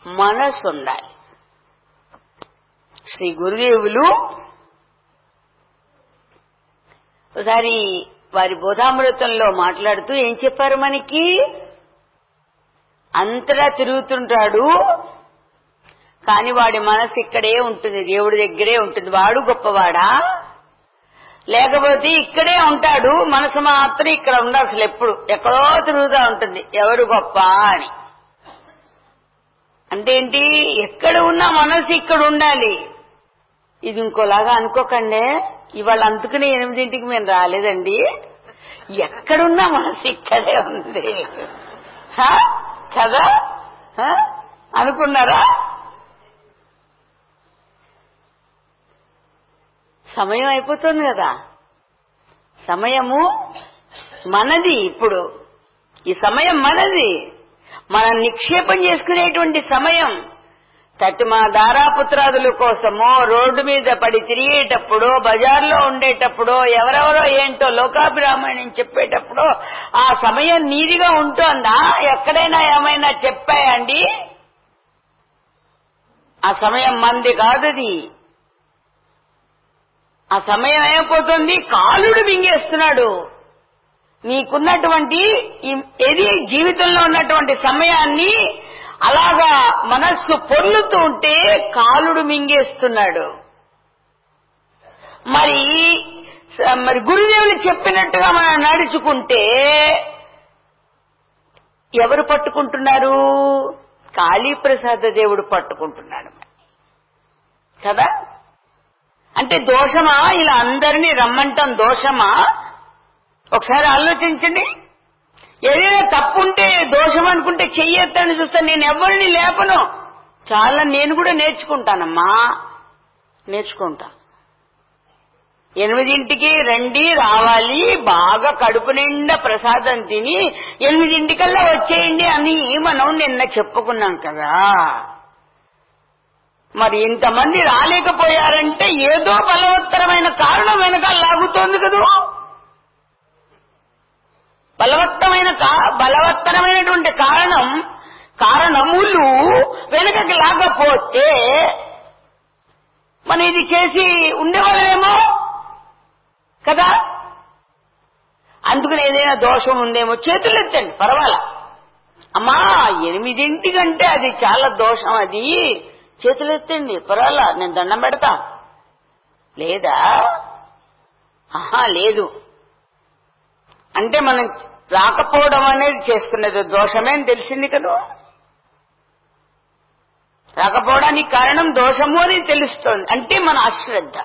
మనసు ఉండాలి శ్రీ గురుదేవులు ఒకసారి వారి బోధామృతంలో మాట్లాడుతూ ఏం చెప్పారు మనకి అంతటా తిరుగుతుంటాడు కాని వాడి మనసు ఇక్కడే ఉంటుంది దేవుడి దగ్గరే ఉంటుంది వాడు గొప్పవాడా లేకపోతే ఇక్కడే ఉంటాడు మనసు మాత్రం ఇక్కడ ఉండదు అసలు ఎప్పుడు ఎక్కడో తిరుగుతూ ఉంటుంది ఎవరు గొప్ప అని అంటే ఏంటి ఎక్కడ ఉన్నా మనసు ఇక్కడ ఉండాలి ఇది ఇంకోలాగా అనుకోకండి ఇవాళ అందుకని ఎనిమిదింటికి మేము రాలేదండి ఎక్కడున్నా మనసు ఇక్కడే ఉంది హా? కదా హా? అనుకున్నారా సమయం అయిపోతుంది కదా సమయము మనది ఇప్పుడు ఈ సమయం మనది మనం నిక్షేపం చేసుకునేటువంటి సమయం తట్టి మన దారాపుత్రాదుల కోసమో రోడ్డు మీద పడి తిరిగేటప్పుడు బజార్లో ఉండేటప్పుడో ఎవరెవరో ఏంటో లోకాభిరామాయణం చెప్పేటప్పుడు ఆ సమయం నీదిగా ఉంటోందా ఎక్కడైనా ఏమైనా చెప్పాయండి ఆ సమయం మంది కాదది ఆ సమయం ఏమైపోతుంది కాలుడు మింగేస్తున్నాడు నీకున్నటువంటి ఈ- ఏది జీవితంలో ఉన్నటువంటి సమయాన్ని అలాగా మనస్సు పొర్లుతూ ఉంటే కాలుడు మింగేస్తున్నాడు మరి స- మరి గురుదేవులు చెప్పినట్టుగా మనం నడుచుకుంటే ఎవరు పట్టుకుంటున్నారు కాళీప్రసాద దేవుడు పట్టుకుంటున్నాడు కదా అంటే దోషమా ఇలా అందరినీ రమ్మంటాం దోషమా ఒకసారి ఆలోచించండి ఏదైనా తప్పుంటే దోషం అనుకుంటే చెయ్యొద్దని చూస్తే నేను ఎవరిని లేపను చాలా నేను కూడా నేర్చుకుంటానమ్మా నేర్చుకుంటా ఎనిమిదింటికి రండి రావాలి బాగా కడుపు నిండా ప్రసాదం తిని ఎనిమిదింటికల్లా వచ్చేయండి అని మనం నిన్న చెప్పుకున్నాం కదా మరి ఇంతమంది రాలేకపోయారంటే ఏదో బలవత్తరమైన కారణం వెనకాల లాగుతోంది కదూ బలవత్తమైన కా- బలవత్తరమైనటువంటి కారణం కారణములు వెనకకి లాగపోతే మనం ఇది చేసి ఉండేవాళ్ళమేమో కదా అందుకని ఏదైనా దోషం ఉందేమో చేతులు ఎత్తండి పర్వాలా అమ్మా ఎనిమిదింటికంటే అది చాలా దోషం అది చేతులు ఎత్తండి పర్వాలా నేను దండం పెడతా లేదా ఆహా లేదు అంటే మనం రాకపోవడం అనేది చేస్తున్నది దోషమే అని తెలిసింది కదా రాకపోవడానికి కారణం దోషము అని తెలుస్తోంది అంటే మన అశ్రద్ధ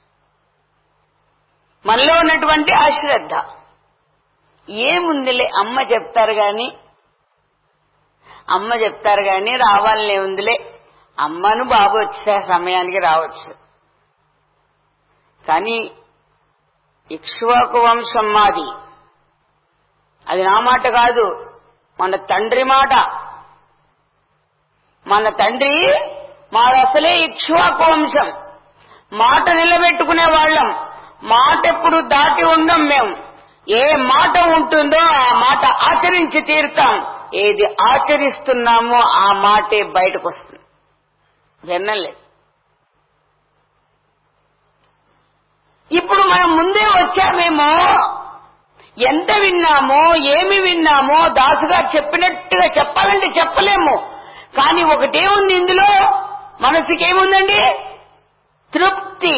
మనలో ఉన్నటువంటి అశ్రద్ధ ఏముందిలే అమ్మ చెప్తారు గాని అమ్మ చెప్తారు గాని రావాలనే ఉందిలే అమ్మను బాబు వచ్చే సమయానికి రావచ్చు కానీ ఇక్ష్వాకు వంశం మాది అది నా మాట కాదు మన తండ్రి మాట మన తండ్రి మాది అసలే ఇక్ష్వాకు వంశం మాట నిలబెట్టుకునే వాళ్ళం మాట ఎప్పుడు దాటి ఉండం మేము ఏ మాట ఉంటుందో ఆ మాట ఆచరించి తీరుతాం ఏది ఆచరిస్తున్నామో ఆ మాటే బయటకు వస్తుంది వినలేదు ఇప్పుడు మనం ముందే వచ్చామేమో ఎంత విన్నామో ఏమి విన్నామో దాసుగారు చెప్పినట్టుగా చెప్పాలంటే చెప్పలేము కానీ ఒకటేముంది ఇందులో మనసుకేముందండి తృప్తి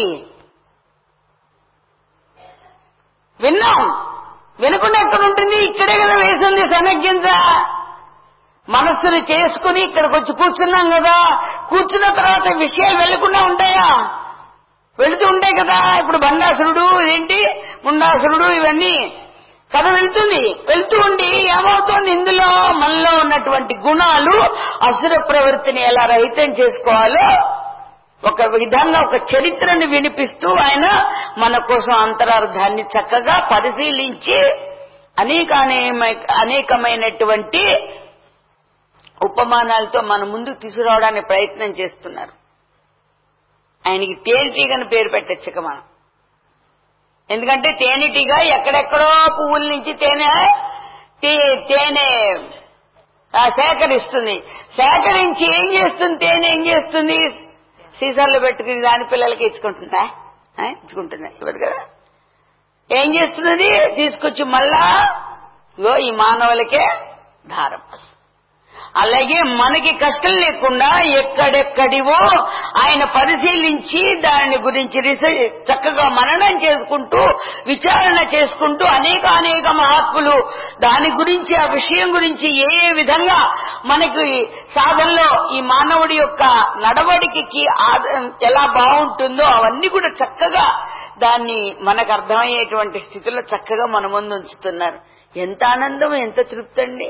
విన్నాం వినకుండా ఎక్కడ ఉంటుంది ఇక్కడే కదా వేసింది సనగ్గింజ మనస్సును చేసుకుని ఇక్కడికి వచ్చి కూర్చున్నాం కదా కూర్చున్న తర్వాత విషయాలు వెళ్లకుండా ఉంటాయా వెళుతూ ఉంటాయి కదా ఇప్పుడు బండాసురుడు ఇదేంటి ముండాసురుడు ఇవన్నీ కథ వెళ్తుంది వెళ్తూ ఉండి ఏమవుతోంది ఇందులో మనలో ఉన్నటువంటి గుణాలు అసుర ప్రవృత్తిని ఎలా రహితం చేసుకోవాలో ఒక విధంగా ఒక చరిత్రను వినిపిస్తూ ఆయన మన కోసం అంతరార్థాన్ని చక్కగా పరిశీలించి అనేక అనేకమైనటువంటి ఉపమానాలతో మన ముందు తీసుకురావడానికి ప్రయత్నం చేస్తున్నారు ఆయనకి తేనెటీగని పేరు పెట్టచ్చుక మనం ఎందుకంటే తేనెటీగ ఎక్కడెక్కడో పువ్వుల నుంచి తేనె తే- తేనె ఆ, సేకరిస్తుంది సేకరించి ఏం చేస్తుంది తేనె ఏం చేస్తుంది సీసాల్లో పెట్టుకుని దాని పిల్లలకి ఇచ్చుకుంటుందా ఆ, ఇచ్చుకుంటుందా ఇవ్వదు కదా ఏం చేస్తున్నది తీసుకొచ్చి మళ్ళా ఇగో ఈ మానవులకే దారం పోస్తుంది. అలాగే మనకి కష్టం లేకుండా ఎక్కడెక్కడివో ఆయన పరిశీలించి దాని గురించి రీసెర్చ్ చక్కగా మననం చేసుకుంటూ విచారణ చేసుకుంటూ అనేక అనేక మహాత్ములు దాని గురించి ఆ విషయం గురించి ఏ ఏ విధంగా మనకి సాధనలో ఈ మానవుడి యొక్క నడవడికి ఆద- ఎలా బాగుంటుందో అవన్నీ కూడా చక్కగా దాన్ని మనకు అర్థమయ్యేటువంటి స్థితిలో చక్కగా మన ముందు ఉంచుతున్నారు ఎంత ఆనందం ఎంత తృప్తి అండి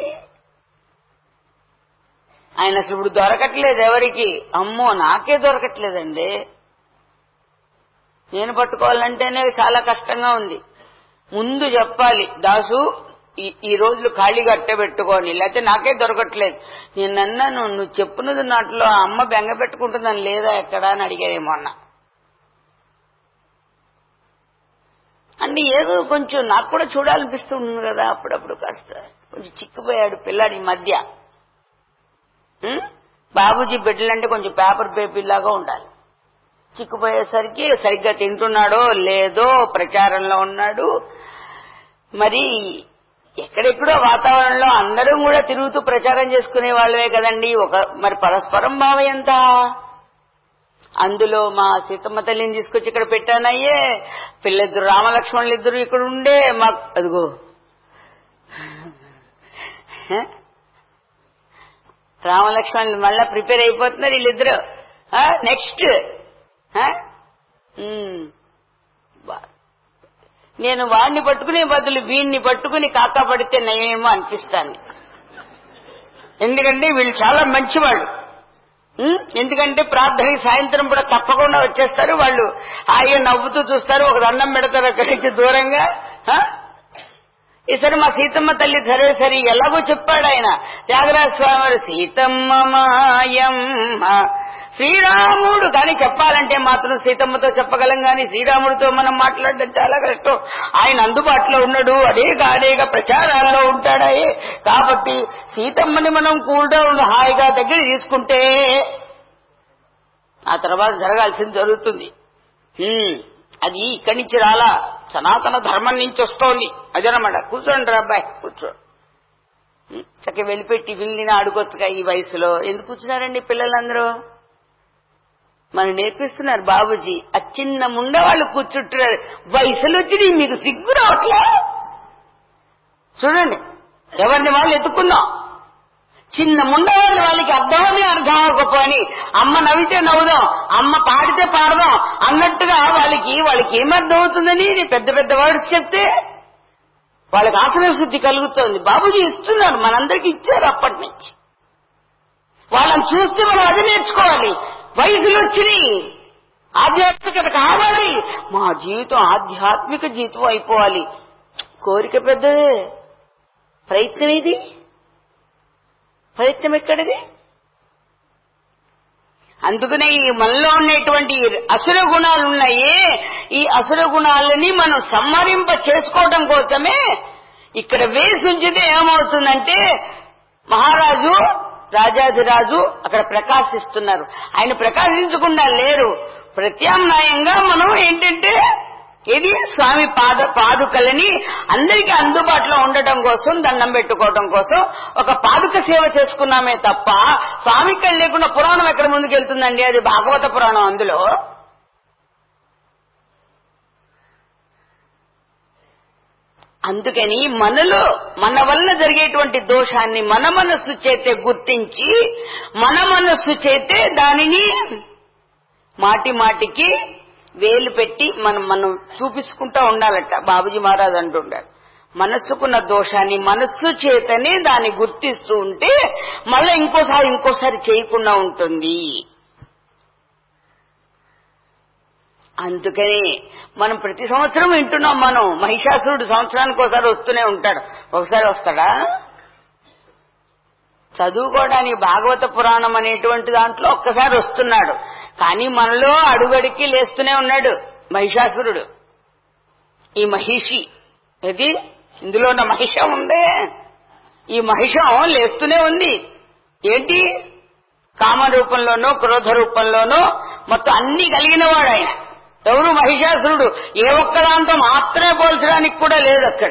ఆయన అసలు ఇప్పుడు దొరకట్లేదు ఎవరికి అమ్మో నాకే దొరకట్లేదండి నేను పట్టుకోవాలంటేనే చాలా కష్టంగా ఉంది ముందు చెప్పాలి దాసు ఈ- ఈ రోజులు ఖాళీగా అట్టే పెట్టుకోని లేకపోతే నాకే దొరకట్లేదు నేను అన్నాను నువ్వు చెప్పున్నది నాట్లో ఆ అమ్మ బెంగ పెట్టుకుంటుందని లేదా ఎక్కడా అని అడిగారేమో అన్న అంటే ఏదో కొంచెం నాకు కూడా చూడాలనిపిస్తుంది కదా అప్పుడప్పుడు కాస్త కొంచెం చిక్కిపోయాడు పిల్లాడి ఈ మధ్య ఉం? బాబుజీ బిడ్డలంటే కొంచెం పేపర్ బేబీలాగా ఉండాలి చిక్కుపోయేసరికి సరిగ్గా తింటున్నాడో లేదో ప్రచారంలో ఉన్నాడు మరి ఎక్కడెక్కడో వాతావరణంలో అందరం కూడా తిరుగుతూ ప్రచారం చేసుకునే వాళ్ళమే కదండి ఒక మరి పరస్పరం భావ ఎంత అందులో మా సీతమ్మ తల్లిని తీసుకొచ్చి ఇక్కడ పెట్టానయ్యే పిల్లిద్దరు రామలక్ష్మణులు ఇద్దరు ఇక్కడ ఉండే మా అదిగో హ? రామలక్ష్మణులు మళ్ళా ప్రిపేర్ అయిపోతున్నారు వీళ్ళిద్దరు నెక్స్ట్ నేను వాడిని పట్టుకునే బదులు వీడిని పట్టుకుని కాకా పడితే నయమేమో అనిపిస్తాను ఎందుకంటే వీళ్ళు చాలా మంచివాళ్ళు ఉం? ఎందుకంటే ప్రార్థనకి సాయంత్రం కూడా తప్పకుండా వచ్చేస్తారు వాళ్ళు హాయిగా నవ్వుతూ చూస్తారు ఒక దండం పెడతారు అక్కడి నుంచి దూరంగా ఆ? ఈసారి మా సీతమ్మ తల్లి సరే సరే ఎలాగో చెప్పాడు ఆయన త్యాగరాజ స్వామి వారు సీతమ్మ మాయమ్మ శ్రీరాముడు కానీ చెప్పాలంటే మాత్రం సీతమ్మతో చెప్పగలం కానీ శ్రీరాముడితో మనం మాట్లాడడం చాలా కష్టం ఆయన అందుబాటులో ఉన్నాడు అనేక అనేక ప్రచారాల్లో ఉంటాడాయి కాబట్టి సీతమ్మని మనం కూడా హాయిగా దగ్గర తీసుకుంటే ఆ తర్వాత జరగాల్సింది జరుగుతుంది హ్మ్. అది ఇక్కడి నుంచి రాలా సనాతన ధర్మం నుంచి వస్తోంది అదనమాట కూర్చోండి రా అబ్బాయి కూర్చో హ్మ్. చక్కగా వెళ్ళిపోయి టిఫిన్ తిని ఆడుకోవచ్చుగా ఈ వయసులో ఎందుకు కూర్చున్నారండి పిల్లలందరూ మనం నేర్పిస్తున్నారు బాబుజీ ఆ చిన్న ముండ వాళ్ళు కూర్చుంటున్నారు వయసులో వచ్చి మీకు సిగ్గు రావట్లే చూడండి ఎవరిని వాళ్ళు ఎత్తుకుందాం చిన్న ముండ వాళ్ళు వాళ్ళకి అర్థమని అర్థం అవ్వకపోని అమ్మ నవ్వితే నవ్వుదాం అమ్మ పాడితే పాడదాం అన్నట్టుగా వాళ్ళకి వాళ్ళకి ఏం అర్థం అవుతుందని పెద్ద పెద్ద వర్డ్స్ చెప్తే వాళ్ళకి ఆసన శుద్ధి కలుగుతోంది బాబుజీ ఇస్తున్నారు మనందరికి ఇచ్చారు అప్పటి నుంచి వాళ్ళని చూస్తే మనం అది నేర్చుకోవాలి వయసులు వచ్చినాయి ఆధ్యాత్మికత కావాలి మా జీవితం ఆధ్యాత్మిక జీవితం అయిపోవాలి కోరిక పెద్దదే ప్రయత్నం ఇది ప్రయత్నం ఎక్కడిది అందుకనే ఈ మనలో ఉండేటువంటి అసుర గుణాలు ఉన్నాయే ఈ అసుర గుణాలని మనం సంహరింప చేసుకోవడం కోసమే ఇక్కడ వేసి ఉంచితే ఏమవుతుందంటే మహారాజు రాజాధిరాజు అక్కడ ప్రకాశిస్తున్నారు ఆయన ప్రకాశించకుండా లేరు ప్రత్యామ్నాయంగా మనం ఏంటంటే ఇది స్వామి పాద పాదుకలని అందరికీ అందుబాటులో ఉండటం కోసం దండం పెట్టుకోవడం కోసం ఒక పాదుక సేవ చేసుకున్నామే తప్ప స్వామి ఇక్కడ లేకుండా పురాణం ఎక్కడ ముందుకు వెళ్తుందండి అది భాగవత పురాణం అందులో అందుకని మనలో మన వల్ల జరిగేటువంటి దోషాన్ని మన మనస్సు చేతే గుర్తించి మన మనస్సు చేతే దానిని మాటి మాటికి వేలు పెట్టి మనం మనం చూపించుకుంటా ఉండాలట బాబుజీ మహారాజ్ అంటుండారు మనస్సుకున్న దోషాన్ని మనస్సు చేతనే దాన్ని గుర్తిస్తూ ఉంటే మళ్ళీ ఇంకోసారి ఇంకోసారి చేయకుండా ఉంటుంది అందుకని మనం ప్రతి సంవత్సరం వింటున్నాం మనం మహిషాసురుడు సంవత్సరానికి ఒకసారి వస్తూనే ఉంటాడు ఒకసారి వస్తాడా చదువుకోవడానికి భాగవత పురాణం అనేటువంటి దాంట్లో ఒక్కసారి వస్తున్నాడు కానీ మనలో అడుగడికి లేస్తూనే ఉన్నాడు మహిషాసురుడు ఈ మహిషి ఇది ఇందులో ఉన్న మహిష ఉందే ఈ మహిషం లేస్తూనే ఉంది ఏంటి కామ రూపంలోనో క్రోధ రూపంలోనో మొత్తం అన్ని కలిగిన వాడు ఆయన ఎవరు మహిషాసురుడు ఏ ఒక్కదాంతో మాత్రమే పోల్చడానికి కూడా లేదు అక్కడ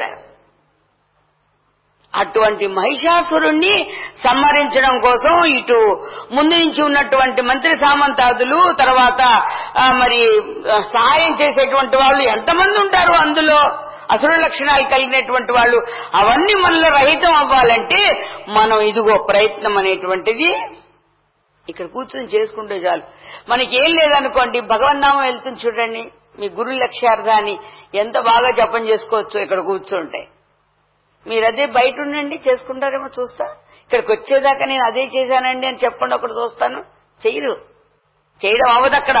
అటువంటి మహిషాసురుణ్ణి సంహరించడం కోసం ఇటు ముందు నుంచి ఉన్నటువంటి మంత్రి సామంతాదులు తర్వాత ఆ, మరి ఆ, సహాయం చేసేటువంటి వాళ్ళు ఎంతమంది ఉంటారు అందులో అసుర లక్షణాలు కలిగినటువంటి వాళ్ళు అవన్నీ మనలో రహితం అవ్వాలంటే మనం ఇదిగో ప్రయత్నం అనేటువంటిది ఇక్కడ కూర్చొని చేసుకుంటే చాలు మనకి ఏం లేదనుకోండి భగవన్నామం వెళ్తుంది చూడండి మీ గురు లక్ష్యార్థాన్ని ఎంత బాగా జపం చేసుకోవచ్చు ఇక్కడ కూర్చుంటే మీరు అదే బయట ఉండండి చేసుకుంటారేమో చూస్తా ఇక్కడికి వచ్చేదాకా నేను అదే చేశానండి అని చెప్పండి ఒకటి చూస్తాను చెయ్యరు చేయడం అవ్వదు అక్కడ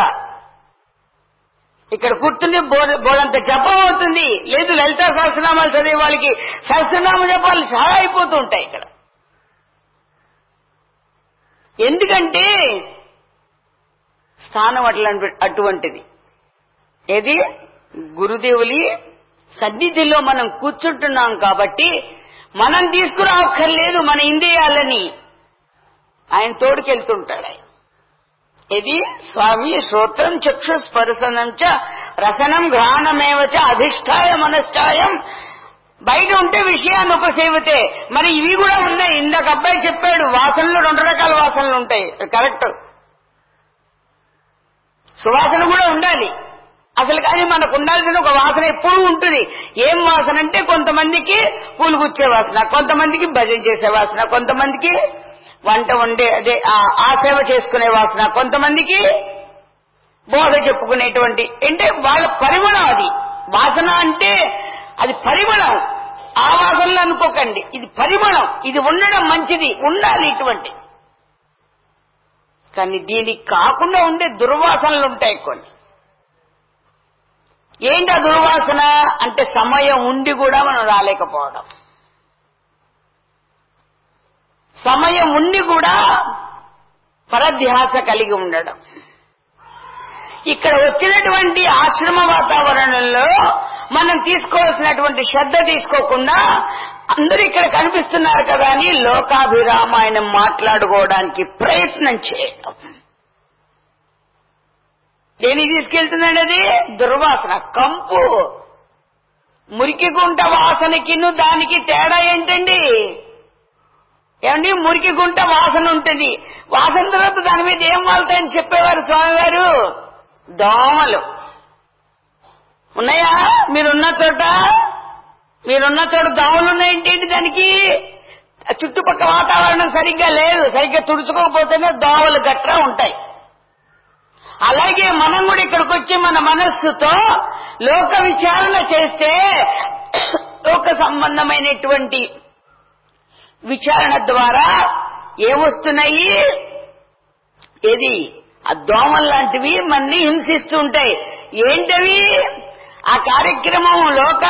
ఇక్కడ కూర్చుని బోర్డు బోర్డంత జపం అవుతుంది లేదు లలితా సహస్రనామాలు చదివే వాళ్ళకి సహస్రనామ జపాలు చాలా అయిపోతూ ఉంటాయి ఇక్కడ ఎందుకంటే స్థానం అట్లాంటి అటువంటిది ఏది గురుదేవులి సన్నిధిలో మనం కూర్చుంటున్నాం కాబట్టి మనం తీసుకురావక్కర్లేదు మన ఇంద్రియాలని ఆయన తోడుకెళ్తుంటాడు ఆయన ఇది స్వామి శ్రోత్రం చక్షు స్పర్శనం చ రసనం ఘ్రాణమేవ చ అధిష్టాయ మనశ్చాయం బయట ఉంటే విషయాన్ని ఉపసేవితే మరి ఇవి కూడా ఉన్నాయి ఇందాక అబ్బాయి చెప్పాడు వాసనలు రెండు రకాల వాసనలు ఉంటాయి కరెక్ట్ సువాసన కూడా ఉండాలి అసలు కానీ మనకు ఉండాల్సిన ఒక వాసన ఎప్పుడూ ఉంటుంది ఏం వాసన అంటే కొంతమందికి పూలు గుచ్చే వాసన కొంతమందికి భజన చేసే వాసన కొంతమందికి వంట వండే అదే ఆ- ఆ సేవ చేసుకునే వాసన కొంతమందికి బోధ చెప్పుకునేటువంటి అంటే వాళ్ళ పరిమళం అది వాసన అంటే అది పరిమళం ఆ వాసనలు అనుకోకండి ఇది పరిమళం ఇది ఉండడం మంచిది ఉండాలి ఇటువంటి కానీ దీనికి కాకుండా ఉండే దుర్వాసనలు ఉంటాయి కొన్ని ఏంటి ఆ దుర్వాసన అంటే సమయం ఉండి కూడా మనం రాలేకపోవడం సమయం ఉండి కూడా పరధ్యాస కలిగి ఉండడం ఇక్కడ వచ్చినటువంటి ఆశ్రమ వాతావరణంలో మనం తీసుకోవాల్సినటువంటి శ్రద్ధ తీసుకోకుండా అందరూ ఇక్కడ కనిపిస్తున్నారు కదా అని లోకాభిరామాయణం మాట్లాడుకోవడానికి ప్రయత్నం చేయటం దేనికి తీసుకెళ్తుందండి అది దుర్వాసన కంపు మురికి గుంట వాసనకిను దానికి తేడా ఏంటండి ఏమండి మురికి గుంట వాసన ఉంటుంది వాసన తర్వాత దాని మీద ఏం వాళ్తాయని చెప్పేవారు స్వామివారు దోమలు ఉన్నాయా మీరున్న చోట మీరున్న చోట దోమలు ఉన్నాయంటేంటి దానికి ఆ చుట్టుపక్క వాతావరణం సరిగ్గా లేదు సరిగ్గా తుడుచుకోకపోతేనే దోమలు గట్రా ఉంటాయి అలాగే మనం కూడా ఇక్కడికి వచ్చి మన మనస్సుతో లోక విచారణ చేస్తే లోక సంబంధమైనటువంటి విచారణ ద్వారా ఏమొస్తున్నాయి ఏది ఆ దోమలు లాంటివి మన్ని హింసిస్తూ ఉంటాయి ఏంటవి ఆ కార్యక్రమం లోక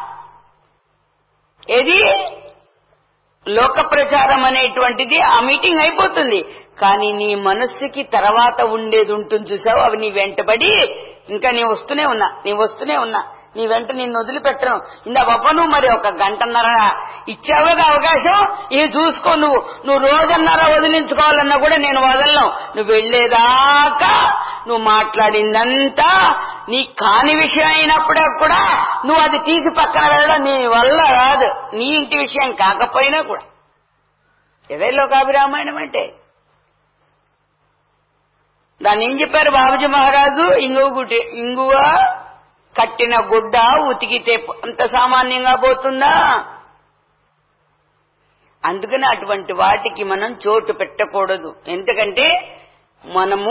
ఏది లోక ప్రచారం అనేటువంటిది ఆ మీటింగ్ అయిపోతుంది కానీ నీ మనస్సుకి తర్వాత ఉండేది ఉంటుంది చూసావు అవి నీ వెంటబడి ఇంకా నీ వస్తూనే ఉన్నా నీ వస్తూనే ఉన్నా నీ వెంట నిన్ను వదిలిపెట్టను ఇందా బొప్పను మరి ఒక గంటన్నర ఇచ్చావు కదా అవకాశం ఇది చూసుకో నువ్వు నువ్వు రోజన్నర వదిలించుకోవాలన్నా కూడా నేను వదలను నువ్వు వెళ్లేదాకా నువ్వు మాట్లాడిందంతా నీ కాని విషయం అయినప్పుడే కూడా నువ్వు అది తీసి పక్కన వెళ్ళడం నీ వల్ల రాదు నీ ఇంటి విషయం కాకపోయినా కూడా ఇదే లోకాభిరామాయణం అంటే దాన్ని ఏం చెప్పారు బాబుజీ మహారాజు ఇంగువ గుడ్డి ఇంగువ కట్టిన గుడ్డ ఉతికితే అంత సామాన్యంగా పోతుందా అందుకని అటువంటి వాటికి మనం చోటు పెట్టకూడదు ఎందుకంటే మనము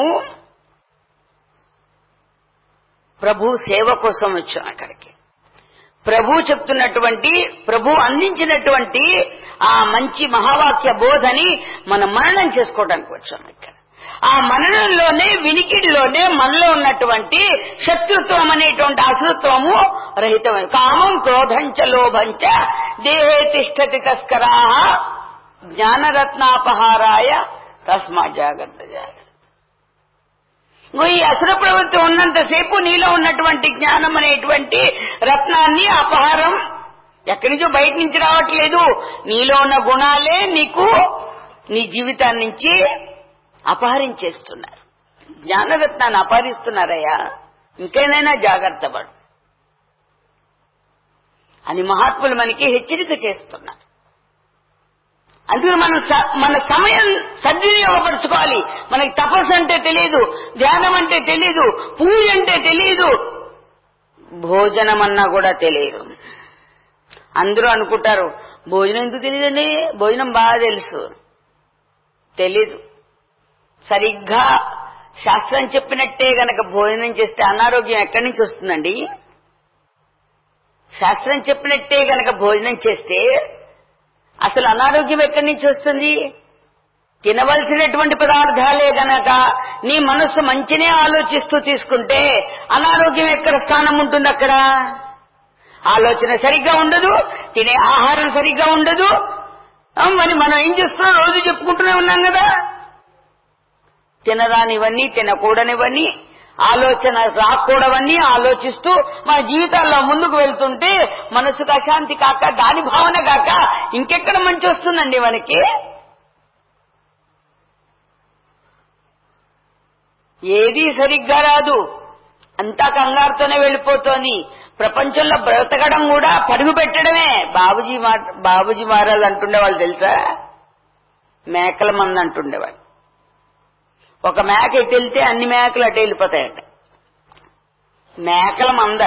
ప్రభు సేవ కోసం వచ్చాం అక్కడికి ప్రభు చెప్తున్నటువంటి ప్రభు అందించినటువంటి ఆ మంచి మహావాక్య బోధని మనం మననం చేసుకోవడానికి వచ్చాం ఇక్కడ ఆ మననంలోనే వినికిడిలోనే మనలో ఉన్నటువంటి శత్రుత్వం అనేటువంటి అసృత్వము రహితమై కామం క్రోధంచ లోభంచ దేహే తిష్టతి తస్కరా జ్ఞానరత్నాపహారాయ తస్మా జాగ్రత్త జాగ్రత్త ఇంకో ఈ అసుర ప్రవృత్తి ఉన్నంతసేపు నీలో ఉన్నటువంటి జ్ఞానం అనేటువంటి రత్నాన్ని అపహారం ఎక్కడి నుంచో బయట నుంచి రావట్లేదు నీలో ఉన్న గుణాలే నీకు నీ జీవితాన్ని నుంచి అపహరించేస్తున్నారు జ్ఞానరత్నాన్ని అపహరిస్తున్నారయ్యా ఇంకేనైనా జాగ్రత్త పడు అని మహాత్ములు మనకి హెచ్చరిక చేస్తున్నారు అందుకని మనం స- మన సమయం సద్వినియోగపరచుకోవాలి మనకి తపస్సు అంటే తెలియదు ధ్యానం అంటే తెలియదు పూజ అంటే తెలియదు భోజనం అన్నా కూడా తెలియదు అందరూ అనుకుంటారు భోజనం ఎందుకు తెలియదండి భోజనం బాగా తెలుసు తెలీదు సరిగ్గా శాస్త్రం చెప్పినట్టే గనక భోజనం చేస్తే అనారోగ్యం ఎక్కడి నుంచి వస్తుందండి శాస్త్రం చెప్పినట్టే గనక భోజనం చేస్తే అసలు అనారోగ్యం ఎక్కడి నుంచి వస్తుంది తినవలసినటువంటి పదార్థాలే గనక నీ మనస్సు మంచినే ఆలోచిస్తూ తీసుకుంటే అనారోగ్యం ఎక్కడ స్థానం ఉంటుంది అక్కడ ఆలోచన సరిగ్గా ఉండదు తినే ఆహారం సరిగ్గా ఉండదు ఆ, మరి మనం ఏం చేస్తున్నాం రోజు చెప్పుకుంటూనే ఉన్నాం కదా తినరానివన్నీ తినకూడనివన్నీ ఆలోచన రాకూడవన్నీ ఆలోచిస్తూ మన జీవితాల్లో ముందుకు వెళ్తుంటే మనసుకు అశాంతి కాక దాని భావన కాక ఇంకెక్కడ మంచి వస్తుందండి మనకి ఏదీ సరిగ్గా రాదు అంతా కంగారుతోనే వెళ్ళిపోతోంది ప్రపంచంలో బ్రతకడం కూడా పరుగు పెట్టడమే బాబుజీ మా- బాబుజీ మహారాజ్ అంటుండేవాళ్ళు తెలుసా మేకల మంది అంటుండేవాళ్ళు ఒక మేక ఇటు వెళ్తే అన్ని మేకలు అటు వెళ్ళిపోతాయట మేకల మంద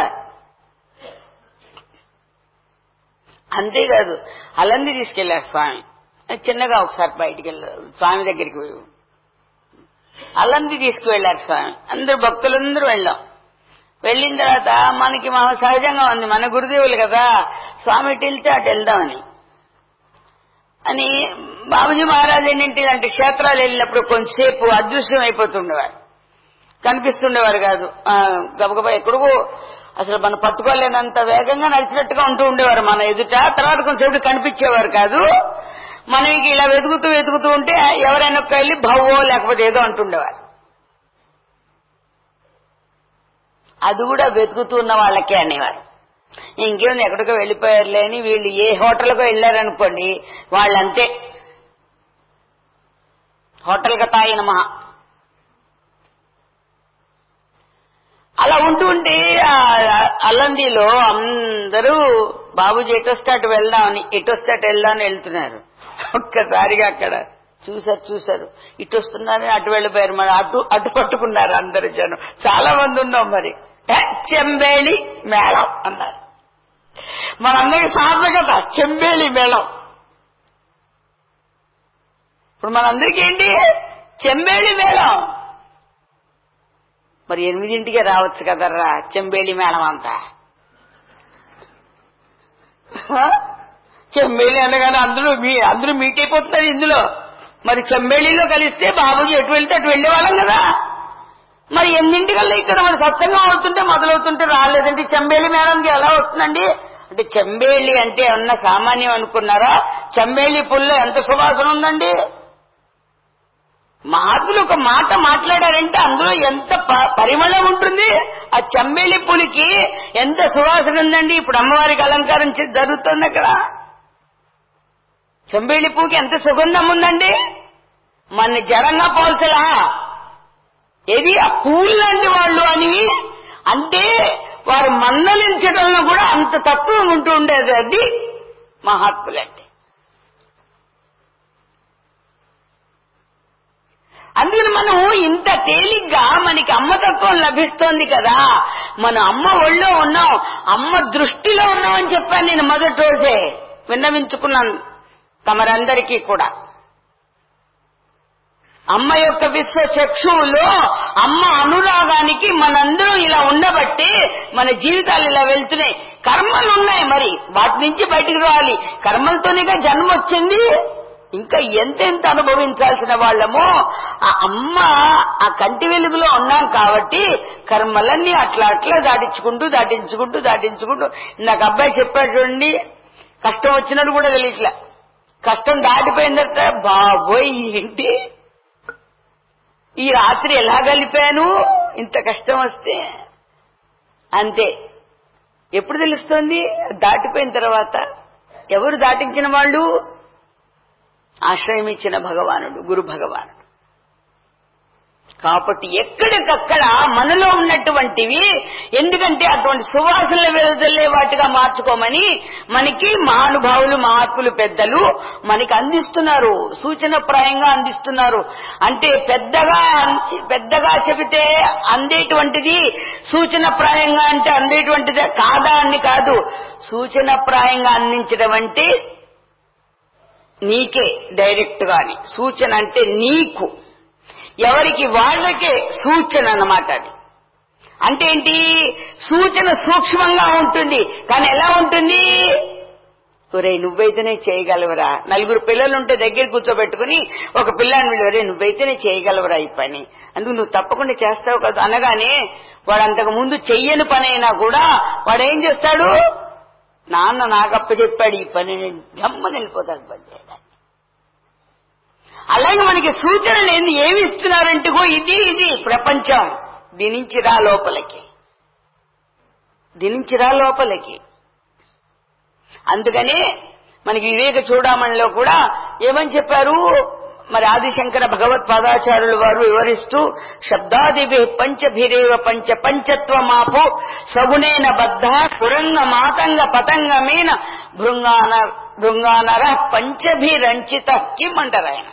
అంతేకాదు అలంది తీసుకెళ్లారు స్వామి చిన్నగా ఒకసారి బయటికి వెళ్ళారు స్వామి దగ్గరికి పోయి అల్లంది తీసుకువెళ్లారు స్వామి అందరు భక్తులందరూ వెళ్ళాం వెళ్ళిన తర్వాత మనకి మన సహజంగా ఉంది మన గురుదేవులు కదా స్వామి ఇటు వెళ్తే అటు వెళ్దామని అని బాబుజీ మహారాజ్ ఏంటంటే ఇలాంటి క్షేత్రాలు వెళ్ళినప్పుడు కొంతసేపు అదృశ్యం అయిపోతుండేవారు కనిపిస్తుండేవారు కాదు ఆ, గబగబా ఎక్కడికో అసలు మనం పట్టుకోలేనంత వేగంగా నడిచినట్టుగా ఉంటూ ఉండేవారు మన ఎదుట తర్వాత కొంతసేపు కనిపించేవారు కాదు మనం ఇక ఇలా వెతుకుతూ వెతుకుతూ ఉంటే ఎవరైనా ఒక్క వెళ్ళి భవ్వో లేకపోతే ఏదో అంటుండేవారు అది కూడా వెతుకుతూ ఉన్న వాళ్ళకే అనేవారు ఇంకేముంది ఎక్కడికో వెళ్ళిపోయారులే అని వీళ్ళు ఏ హోటల్కో వెళ్ళారనుకోండి వాళ్ళంతే హోటల్కి తాగిన మహా అలా ఉంటూ ఉంటే ఆ అల్లందిలో అందరూ బాబుజీ ఎటొస్తే అటు వెళ్దామని ఎటొస్తే అటు వెళ్దామని వెళ్తున్నారు ఒక్కసారిగా అక్కడ చూసారు చూసారు ఇటు వస్తున్నారు అటు వెళ్ళిపోయారు మరి అటు అటు పట్టుకున్నారు అందరు జనం చాలా మంది ఉన్నాం మరి "ఏ, చెంబేళి మేళం అన్నారు మనందరికి సార్థకత చెంబేళి మేళం ఇప్పుడు మనందరికీ ఏంటి చెంబేళి మేళం మరి ఎనిమిదింటికే రావచ్చు కదర్రా చెంబేళి మేళం అంతా హ? చెంబేళి అనగానే అందరూ మీ అందరూ మీట్ అయిపోతున్నారు ఇందులో మరి చెంబేళిలో కలిస్తే బాబుజీ ఎటు వెళ్తే అటు వెళ్ళేవాళ్ళం కదా మరి ఎనిమిదింటికల్లా ఇక్కడ మరి సత్సంగం అవుతుంటే మొదలవుతుంటే రాలేదండి చెంబేళి మేళంకి ఎలా వస్తుందండి అంటే చెంబేళి అంటే ఉన్న సామాన్యం అనుకున్నారా చెంబేళి పుల్ల ఎంత సువాసన ఉందండి మహాత్ములు ఒక మాట మాట్లాడారంటే అందులో ఎంత ప- పరిమళం ఉంటుంది ఆ చెంబేళి పులికి ఎంత సువాసన ఉందండి ఇప్పుడు అమ్మవారికి అలంకారం చే- జరుగుతుంది అక్కడ చెంబేళి పువ్వుకి ఎంత సుగంధం ఉందండి మన జరంగా పోల్చలా ఏది ఆ పూలు లాంటి వాళ్ళు అని అంటే వారు మందలించడంలో కూడా అంత తత్వం ఉంటూ ఉండేది అది మహాత్ములంటే అందుకని మనం ఇంత తేలిగ్గా మనకి అమ్మతత్వం లభిస్తోంది కదా మన అమ్మ ఒళ్ళో ఉన్నాం అమ్మ దృష్టిలో ఉన్నాం అని చెప్పాను నేను మొదటి రోజే విన్నవించుకున్నాను తమరందరికీ కూడా అమ్మ యొక్క విశ్వ చక్షువులో అమ్మ అనురాగానికి మనందరం ఇలా ఉండబట్టి మన జీవితాలు ఇలా వెళ్తున్నాయి కర్మలు ఉన్నాయి మరి వాటి నుంచి బయటికి రావాలి కర్మలతోనేగా జన్మ వచ్చింది ఇంకా ఎంతెంత అనుభవించాల్సిన వాళ్ళమో ఆ అమ్మ ఆ కంటి వెలుగులో ఉన్నాం కాబట్టి కర్మలన్నీ అట్లా అట్లా దాటించుకుంటూ దాటించుకుంటూ దాటించుకుంటూ నాకు అబ్బాయి చెప్పాడు చూడండి కష్టం వచ్చినట్టు కూడా తెలియట్లే కష్టం దాటిపోయిన తర్వాత బాబోయ్ ఏంటి ఈ రాత్రి ఎలా గలిపాను ఇంత కష్టం వస్తే అంతే ఎప్పుడు తెలుస్తుంది దాటిపోయిన తర్వాత ఎవరు దాటించిన వాళ్ళు ఆశ్రయం ఇచ్చిన భగవానుడు గురు భగవానుడు కాబట్టి ఎక్కడికక్కడ మనలో ఉన్నటువంటివి ఎందుకంటే అటువంటి సువాసనల వెలుదల్లే వాటిగా మార్చుకోమని మనకి మహానుభావులు మహాత్ములు పెద్దలు మనకి అందిస్తున్నారు సూచనప్రాయంగా అందిస్తున్నారు అంటే పెద్దగా పెద్దగా చెబితే అందేటువంటిది సూచనప్రాయంగా అంటే అందేటువంటిదే కాదా అని కాదు సూచనప్రాయంగా అందించడం అంటే నీకే డైరెక్ట్ గాని సూచన అంటే నీకు ఎవరికి వాళ్ళకే సూచన అన్నమాట అది అంటే ఏంటి సూచన సూక్ష్మంగా ఉంటుంది కానీ ఎలా ఉంటుంది ఒరే నువ్వైతేనే చేయగలవరా నలుగురు పిల్లలు ఉంటే దగ్గర కూర్చోబెట్టుకుని ఒక పిల్లాన్ని వీళ్ళు ఒరే నువ్వైతేనే చేయగలవరా ఈ పని అందుకు నువ్వు తప్పకుండా చేస్తావు కదా అనగానే వాడు అంతకు ముందు చెయ్యని పని అయినా కూడా వాడు ఏం చేస్తాడు నాన్న నాకప్ప చెప్పాడు ఈ పని గమ్మని వెళ్ళిపోతాడు పని చేయడానికి అలాగే మనకి సూచనలు ఏంది ఏమి ఇస్తున్నారంటే గో ఇది ఇది ప్రపంచం దినించిరా లోపలికి దినించిరా లోపలికి అందుకనే మనకి వివేక చూడమణిలో కూడా ఏమని చెప్పారు మరి ఆదిశంకర భగవత్పాదాచార్యులు వారు వివరిస్తూ శబ్దాదిభి పంచభిరేవ పంచ పంచత్వమాపు సగుణేన బద్ధ పురంగ మాతంగ పతంగమేన భృంగాన భృంగానర పంచభిరంచిత కిం అంటారు ఆయన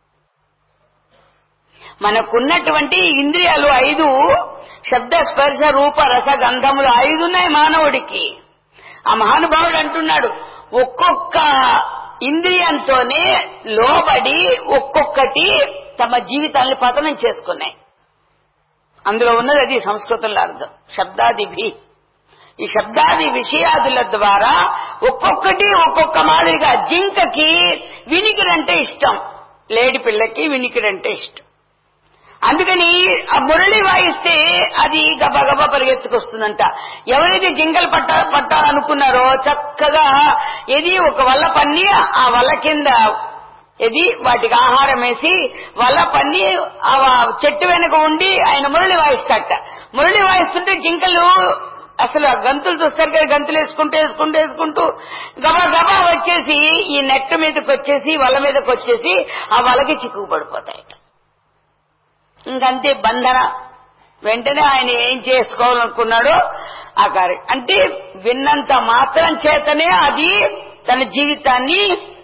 మనకున్నటువంటి ఇంద్రియాలు ఐదు శబ్ద స్పర్శ రూప రస గంధములు ఐదు ఉన్నాయి మానవుడికి ఆ మహానుభావుడు అంటున్నాడు ఒక్కొక్క ఇంద్రియంతోనే లోబడి ఒక్కొక్కటి తమ జీవితాన్ని పతనం చేసుకున్నాయి అందులో ఉన్నది అది సంస్కృతంలో అర్థం శబ్దాదిభి ఈ శబ్దాది విషయాదుల ద్వారా ఒక్కొక్కటి ఒక్కొక్క మాదిరిగా జింకకి వినికిడంటే ఇష్టం లేడి పిల్లకి వినికిడంటే ఇష్టం అందుకని ఆ మురళి వాయిస్తే అది గబగబా పరిగెత్తుకొస్తుందంట ఎవరైతే జింకలు పట్ట పట్టాలనుకున్నారో చక్కగా ఏది ఒక వల్ల పన్ని ఆ వల్ల కింద ఇది వాటికి ఆహారం వేసి వల్ల పన్ని ఆ చెట్టు వెనక ఉండి ఆయన మురళి వాయిస్తాట మురళి వాయిస్తుంటే జింకలు అసలు ఆ గంతులు చూస్తారు కదా గంతులు వేసుకుంటూ వేసుకుంటూ వేసుకుంటూ గబా గబా వచ్చేసి ఈ నెట్ మీదకి వచ్చేసి వల మీదకి వచ్చేసి ఆ వలకి చిక్కుకు పడిపోతాయట ఇంకంతే బంధన వెంటనే ఆయన ఏం చేసుకోవాలనుకున్నాడో ఆ కార్యం అంటే విన్నంత మాత్రం చేతనే అది తన జీవితాన్ని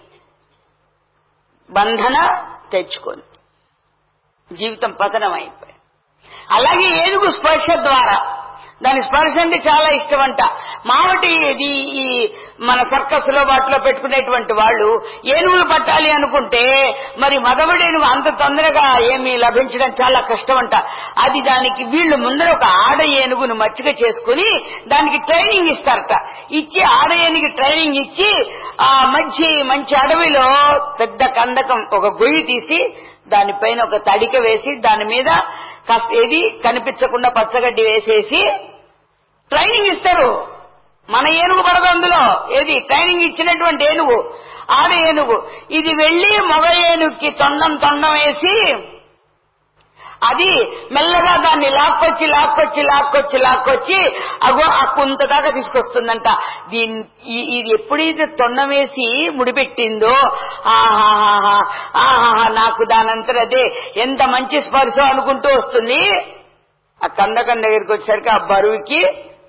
బంధన తెచ్చుకుంది జీవితం పతనం అయిపోయింది అలాగే ఏనుగు స్పర్శ ద్వారా దాని స్పర్శ అంటే చాలా ఇష్టమంట మావటి ఇది ఈ మన సర్కస్ లో వాటిలో పెట్టుకునేటువంటి వాళ్ళు ఏనుగులు పట్టాలి అనుకుంటే మరి మగవడి ఏనుగు అంత తొందరగా ఏమి లభించడం చాలా కష్టమంట అది దానికి వీళ్ళు ముందర ఒక ఆడ ఏనుగును మచ్చిక చేసుకుని దానికి ట్రైనింగ్ ఇస్తారట ఇచ్చి ఆడ ఏనుగు ట్రైనింగ్ ఇచ్చి ఆ మంచి మంచి అడవిలో పెద్ద కందకం ఒక గొయ్యి తీసి దానిపైన ఒక తడిక వేసి దాని మీద కాస్త ఏది కనిపించకుండా పచ్చగడ్డి వేసేసి ట్రైనింగ్ ఇస్తారు మన ఏనుగు పడదు అందులో ఏది ట్రైనింగ్ ఇచ్చినటువంటి ఏనుగు ఆడ ఏనుగు ఇది వెళ్లి మగ ఏనుగుకి తొండం తొండం వేసి అది మెల్లగా దాన్ని లాక్కొచ్చి లాక్కొచ్చి లాక్కొచ్చి లాక్కొచ్చి అగో ఆ కుంత దాకా తీసుకొస్తుందంట దీని ఈ- ఇది ఎప్పుడైతే తొండం వేసి ముడిపెట్టిందో ఆహాహా ఆహాహా నాకు దానంతర అదే ఎంత మంచి స్పర్శ అనుకుంటూ వస్తుంది ఆ కందకం దగ్గరికి వచ్చేసరికి ఆ బరువుకి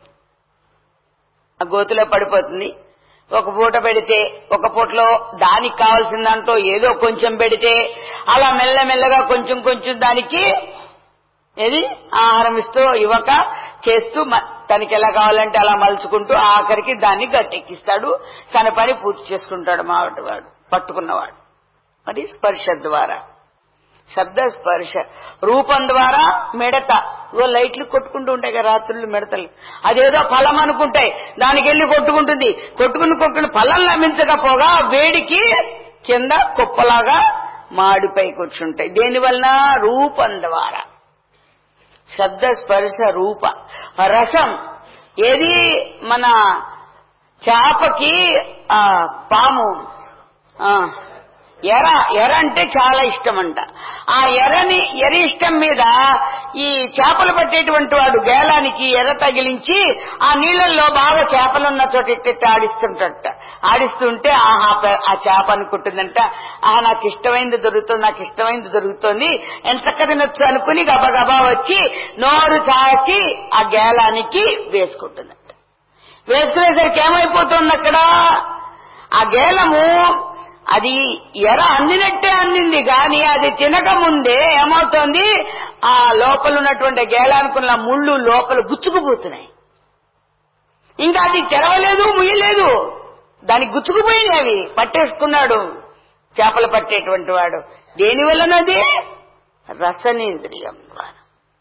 ఆ గోతులో పడిపోతుంది ఒక పూట పెడితే ఒక పూటలో దానికి కావాల్సిన దాంట్లో ఏదో కొంచెం పెడితే అలా మెల్లమెల్లగా కొంచెం కొంచెం దానికి ఏది ఆహారం ఇస్తూ ఇవ్వక చేస్తూ మ- తనకి ఎలా కావాలంటే అలా మలుచుకుంటూ ఆఖరికి దాన్ని గట్టెక్కిస్తాడు తన పని పూర్తి చేసుకుంటాడు మావటి వాడు పట్టుకున్నవాడు అది స్పర్శ ద్వారా శబ్ద స్పర్శ రూపం ద్వారా మిడత ఓ లైట్లు కొట్టుకుంటూ ఉంటాయి కదా రాత్రులు మిడతలు అదేదో ఫలం అనుకుంటాయి దానికి వెళ్ళి కొట్టుకుంటుంది కొట్టుకుని కొట్టుకుని ఫలం లభించకపోగా వేడికి కింద కుప్పలాగా మాడిపై కూర్చుంటాయి దేనివలన రూపం ద్వారా శబ్ద స్పర్శ రూప రసం ఏది మన చేపకి ఆ పాము ఆ ఎర ఎర అంటే చాలా ఇష్టం అంట ఆ ఎరని ఎర ఇష్టం మీద ఈ చేపలు పట్టేటువంటి వాడు గేలానికి ఎర్ర తగిలించి ఆ నీళ్ళల్లో బాగా చేపలున్న చోట ఇట్టి ఆడిస్తుంటట ఆడిస్తుంటే ఆహా ప- ఆ చేప అనుకుంటుందంట ఆహా నాకు ఇష్టమైంది దొరుకుతుంది నాకు ఇష్టమైంది దొరుకుతుంది ఎంత తినొచ్చు అనుకుని గబగబా వచ్చి నోరు చాచి ఆ గేలానికి వేసుకుంటుందంట వేసుకునేసరికి ఏమైపోతుంది అక్కడ ఆ గేలము అది ఎర అందినట్టే అందింది గాని అది తినక ముందే ఏమవుతోంది ఆ లోపల ఉన్నటువంటి గేలానుకున్న ముళ్ళు లోపల గుచ్చుకుపోతున్నాయి ఇంకా అది తెరవలేదు ముయ్యలేదు దానికి గుచ్చుకుపోయినాయి అవి పట్టేసుకున్నాడు చేపలు పట్టేటువంటి వాడు దేని వలనది రసనేంద్రియం ద్వారా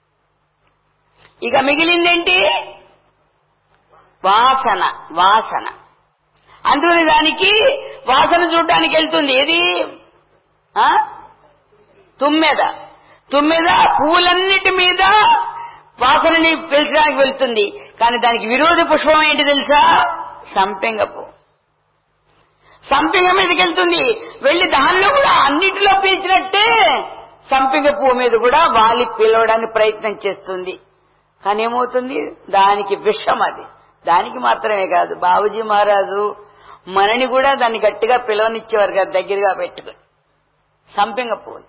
ఇక మిగిలిందేంటి వాసన వాసన అందుకని దానికి వాసన చూడడానికి వెళ్తుంది ఏది ఆ? తుమ్మెద తుమ్మెద పువ్వులన్నిటి మీద వాసనని పీల్చడానికి వెళ్తుంది కానీ దానికి విరోధ పుష్పం ఏంటి తెలుసా సంపెంగ పువ్వు సంపెంగ మీదకి వెళ్తుంది వెళ్లి దానిలో కూడా అన్నిటిలో పీల్చినట్టే సంపెంగ పువ్వు మీద కూడా వాలి పిలవడానికి ప్రయత్నం చేస్తుంది కానీ ఏమవుతుంది దానికి విషం అది దానికి మాత్రమే కాదు బాబుజీ మహారాజు మనని కూడా దాన్ని గట్టిగా పిలవనిచ్చేవారు కదా దగ్గరగా పెట్టుకుని సంపెంగ పువ్వు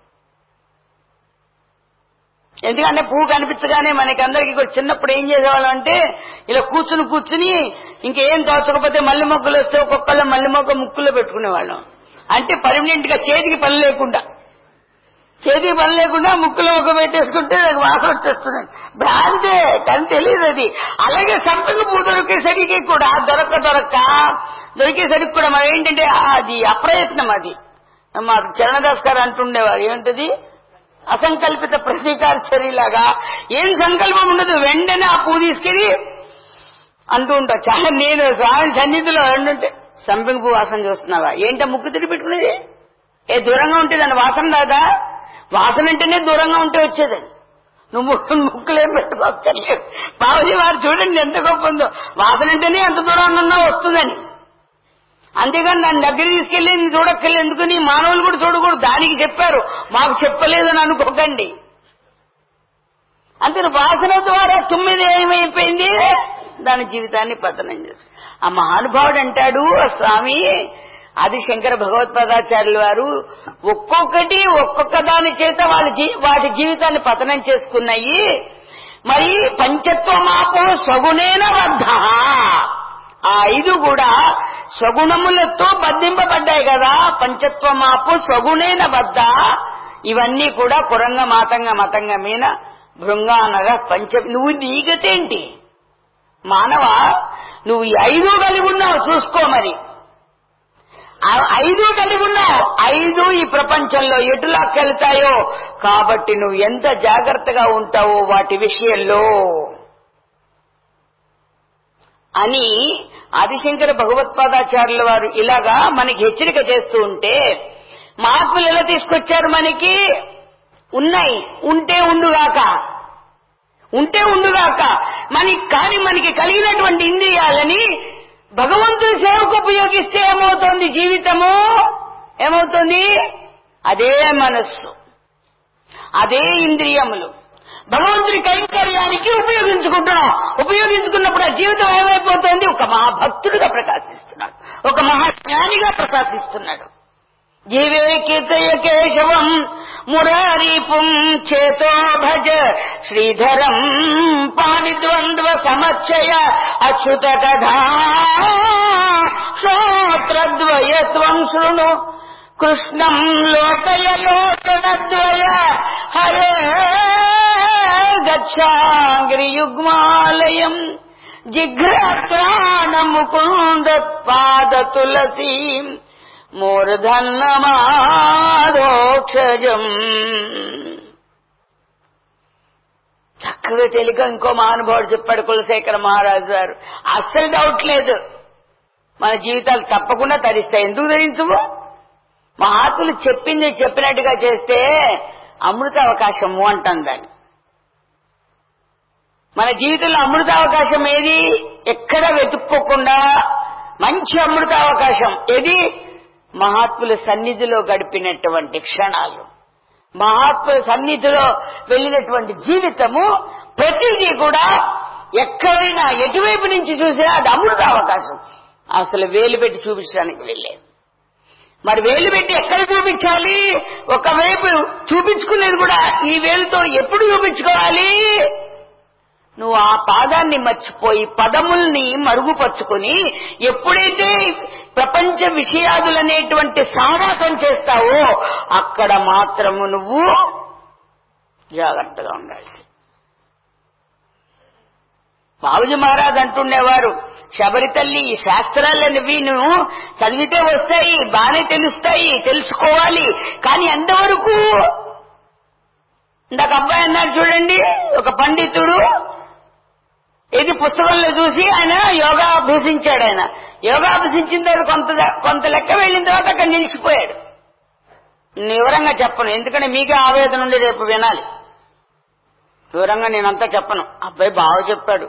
ఎందుకంటే పువ్వు కనిపించగానే మనకందరికి కూడా చిన్నప్పుడు ఏం చేసేవాళ్ళం అంటే ఇలా కూర్చుని కూర్చుని ఇంకేం తోచకపోతే మల్లె మొక్కలు వస్తే ఒక్కొక్కళ్ళ మల్లె మొక్క ముక్కులో పెట్టుకునేవాళ్ళం అంటే పర్మనెంట్ గా చేతికి పని లేకుండా చేతికి పని లేకుండా ముక్కులో ఒక పెట్టేసుకుంటే నాకు వాసన వచ్చేస్తుంది భ్రాంతే కానీ తెలియదు అది అలాగే సంపెంగ పువ్వు దొరికేసరికి కూడా దొరక్క దొరక్క దొరికేసరికి కూడా మనం ఏంటంటే అది అప్రయత్నం అది మాకు చరణదాస్ గారు అంటుండేవారు ఏంటది అసంకల్పిత ప్రతీకార చర్యలాగా ఏం సంకల్పం ఉండదు వెంటనే ఆ పువ్వు తీసుకెళ్లి అంటూ ఉంటా చాలా నేను స్వామి సన్నిధిలో అంటుంటే సంపెంగ పువ్వు వాసన చూస్తున్నావా ఏంటో ముక్కు తిరిగి పెట్టుకునేది ఏ దూరంగా ఉంటే దాని వాసన రాదా వాసన అంటేనే దూరంగా ఉంటే వచ్చేదని నువ్వు ముక్కు ముక్కులేం పెట్టుకోవచ్చలేదు బాబుజీ వారు చూడండి ఎంత గొప్ప ఉందో వాసన అంటేనే ఎంత దూరంగా ఉన్నా వస్తుందని అంతేగాని దాని దగ్గర తీసుకెళ్ళి చూడక్కర్లేదు ఎందుకని మానవులు కూడా చూడకూడదు దానికి చెప్పారు మాకు చెప్పలేదని అనుకోకండి అంతే వాసన ద్వారా తొమ్మిది ఏమైపోయింది దాని జీవితాన్ని పతనం చేస్తుంది ఆ మహానుభావుడు అంటాడు "ఆ స్వామి అది శంకర భగవత్పాదాచార్యుల వారు ఒక్కొక్కటి ఒక్కొక్క దాని చేత వాళ్ళ జీ- వాటి జీవితాన్ని పతనం చేసుకున్నాయి మరి పంచత్వమాపో సగుణేన బద్ధ ఆ ఐదు కూడా స్వగుణములతో బంధింపబడ్డాయి కదా పంచత్వమాపు స్వగుణేన బద్ద ఇవన్నీ కూడా కురంగ మాతంగ మతంగ మీన భృంగానగ పంచ నువ్వు నీగతేంటి మానవ నువ్వు ఈ ఐదు కలిగి ఉన్నావు చూసుకో మరి ఆ ఐదు కలిగి ఉన్నావు ఐదు ఈ ప్రపంచంలో ఎటులాకెళ్తాయో కాబట్టి నువ్వు ఎంత జాగ్రత్తగా ఉంటావో వాటి విషయంలో అని ఆదిశంకర భగవత్పాదాచార్యుల వారు ఇలాగా మనకి హెచ్చరిక చేస్తూ ఉంటే మహాత్ములు ఎలా తీసుకొచ్చారు మనకి ఉన్నాయి ఉంటే ఉండుగాక ఉంటే ఉండుగాక మనకి కానీ మనకి కలిగినటువంటి ఇంద్రియాలని భగవంతుని సేవకు ఉపయోగిస్తే ఏమవుతోంది జీవితము ఏమవుతుంది అదే మనస్సు అదే ఇంద్రియములు భగవంతుని కైంకర్యానికి ఉపయోగించుకుంటున్నాం ఉపయోగించుకున్నప్పుడు ఆ జీవితం ఏమైపోతుంది ఒక మహాభక్తుడిగా ప్రకాశిస్తున్నాడు ఒక మహాజ్ఞానిగా ప్రకాశిస్తున్నాడు జీవే కీర్తయ కేశవం మురారీపుం చేతో భజ శ్రీధరం పాణిద్వంద్వ సమచ్చయ అచ్యుత కథా శ్రోత్రద్వయత్వం శృణు కృష్ణం లోకయ లోచనద్వయ హరే గచ్చాంగ్రియుగ్మాలయం జిఘ్రాణ ముకుంద పాద తులసీం మూర్ధన్నమాదోక్షజం చక్కగా తెలిక ఇంకో మహానుభావుడు చెప్పాడు కులశేఖర మహారాజు గారు అస్సలు డౌట్ లేదు మన జీవితాలు తప్పకుండా తరిస్తాయి ఎందుకు ధరించవు మహాత్ములు చెప్పింది చెప్పినట్టుగా చేస్తే అమృత అవకాశము అంటాం దాన్ని మన జీవితంలో అమృత అవకాశం ఏది ఎక్కడ వెతుక్కోకుండా మంచి అమృత అవకాశం ఏది మహాత్ముల సన్నిధిలో గడిపినటువంటి క్షణాలు మహాత్ముల సన్నిధిలో వెళ్ళినటువంటి జీవితము ప్రతిదీ కూడా ఎక్కడైనా ఎటువైపు నుంచి చూసినా అది అమృత అవకాశం అసలు వేలు పెట్టి చూపించడానికి వెళ్ళేది మరి వేలు పెట్టి ఎక్కడ చూపించాలి ఒకవైపు చూపించుకునేది కూడా ఈ వేలుతో ఎప్పుడు చూపించుకోవాలి నువ్వు ఆ పాదాన్ని మర్చిపోయి పదముల్ని మరుగుపరుచుకొని ఎప్పుడైతే ప్రపంచ విషయాదులనేటువంటి సావాసం చేస్తావో అక్కడ మాత్రము నువ్వు జాగ్రత్తగా ఉండాల్సి బాబుజీ మహారాజ్ అంటుండేవారు శబరి తల్లి ఈ శాస్త్రాలనివి నువ్వు చదివితే వస్తాయి బానే తెలుస్తాయి తెలుసుకోవాలి కానీ ఎంతవరకు ఇందాక అబ్బాయి అన్నాడు చూడండి ఒక పండితుడు ఇది పుస్తకంలో చూసి ఆయన యోగా అభ్యసించాడు ఆయన యోగా అభ్యసించిన తర్వాత కొంత కొంత లెక్క వెళ్ళిన తర్వాత అక్కడ నిలిచిపోయాడు నేను వివరంగా చెప్పను ఎందుకంటే మీకే ఆవేదన ఉండి రేపు వినాలి వివరంగా నేనంతా చెప్పను అబ్బాయి బాగా చెప్పాడు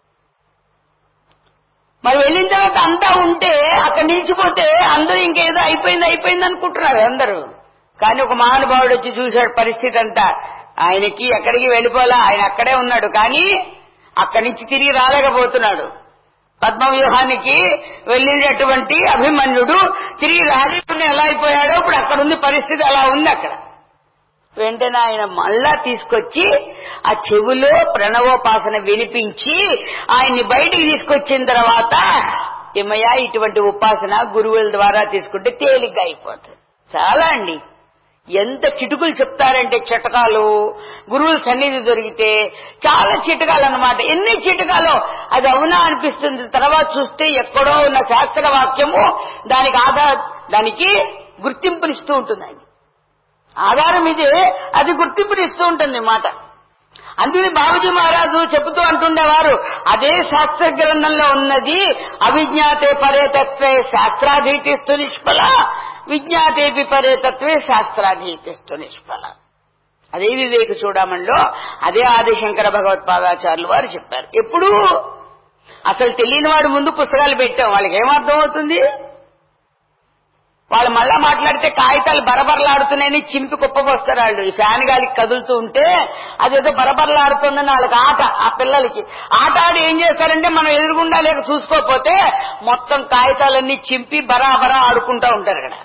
మరి వెళ్ళిన తర్వాత అంతా ఉంటే అక్కడ నిలిచిపోతే అందరూ ఇంకేదో అయిపోయింది అయిపోయింది అనుకుంటున్నారు అందరూ కానీ ఒక మహానుభావుడు వచ్చి చూశాడు పరిస్థితి అంతా ఆయనకి ఎక్కడికి వెళ్ళిపోలా ఆయన అక్కడే ఉన్నాడు కానీ అక్కడి నుంచి తిరిగి రాలేకపోతున్నాడు పద్మ వ్యూహానికి వెళ్ళినటువంటి అభిమన్యుడు తిరిగి రాలేకుండా ఎలా అయిపోయాడో ఇప్పుడు అక్కడ ఉంది పరిస్థితి అలా ఉంది అక్కడ వెంటనే ఆయన మళ్ళా తీసుకొచ్చి ఆ చెవులో ప్రణవోపాసన వినిపించి ఆయన్ని బయటికి తీసుకొచ్చిన తర్వాత ఏమయ్యా ఇటువంటి ఉపాసన గురువుల ద్వారా తీసుకుంటే తేలిగ్గా అయిపోతుంది చాలా అండి ఎంత చిటుకులు చెప్తారంటే చిటకాలు గురువుల సన్నిధి దొరికితే చాలా చిటకాలు అన్నమాట ఎన్ని చిటకాలో అది అవునా అనిపిస్తుంది తర్వాత చూస్తే ఎక్కడో ఉన్న శాస్త్ర వాక్యము దానికి ఆధార దానికి గుర్తింపునిస్తూ ఉంటుందండి ఆధారం ఇదే అది గుర్తింపునిస్తూ ఉంటుంది మాట అందుకని బాబుజీ మహారాజు చెబుతూ అంటుండేవారు అదే శాస్త్ర గ్రంథంలో ఉన్నది అవిజ్ఞాతే పరేతత్వే శాస్త్రాధీతిస్తు నిష్ఫల విజ్ఞాతేపి పరేతత్వే శాస్త్రాధీతిస్తు నిష్ఫల అదే వివేక చూడమంలో అదే ఆదిశంకర భగవత్పాదాచార్యులు వారు చెప్పారు ఎప్పుడు అసలు తెలియని వాడు ముందు పుస్తకాలు పెట్టాం వాళ్ళకి ఏమర్థం అవుతుంది వాళ్ళు మళ్ళా మాట్లాడితే కాగితాలు బరబరలాడుతున్నాయని చింపి కుప్పకొస్తారు వాళ్ళు ఈ ఫ్యాన్ గాలికి కదులుతూ ఉంటే అదేదో బరబరలాడుతుందని వాళ్ళకి ఆట ఆ పిల్లలకి ఆట ఆడి ఏం చేస్తారంటే మనం ఎదురుగుండా లేక చూసుకోకపోతే మొత్తం కాగితాలన్నీ చింపి బరాబరా ఆడుకుంటా ఉంటారు ఇక్కడ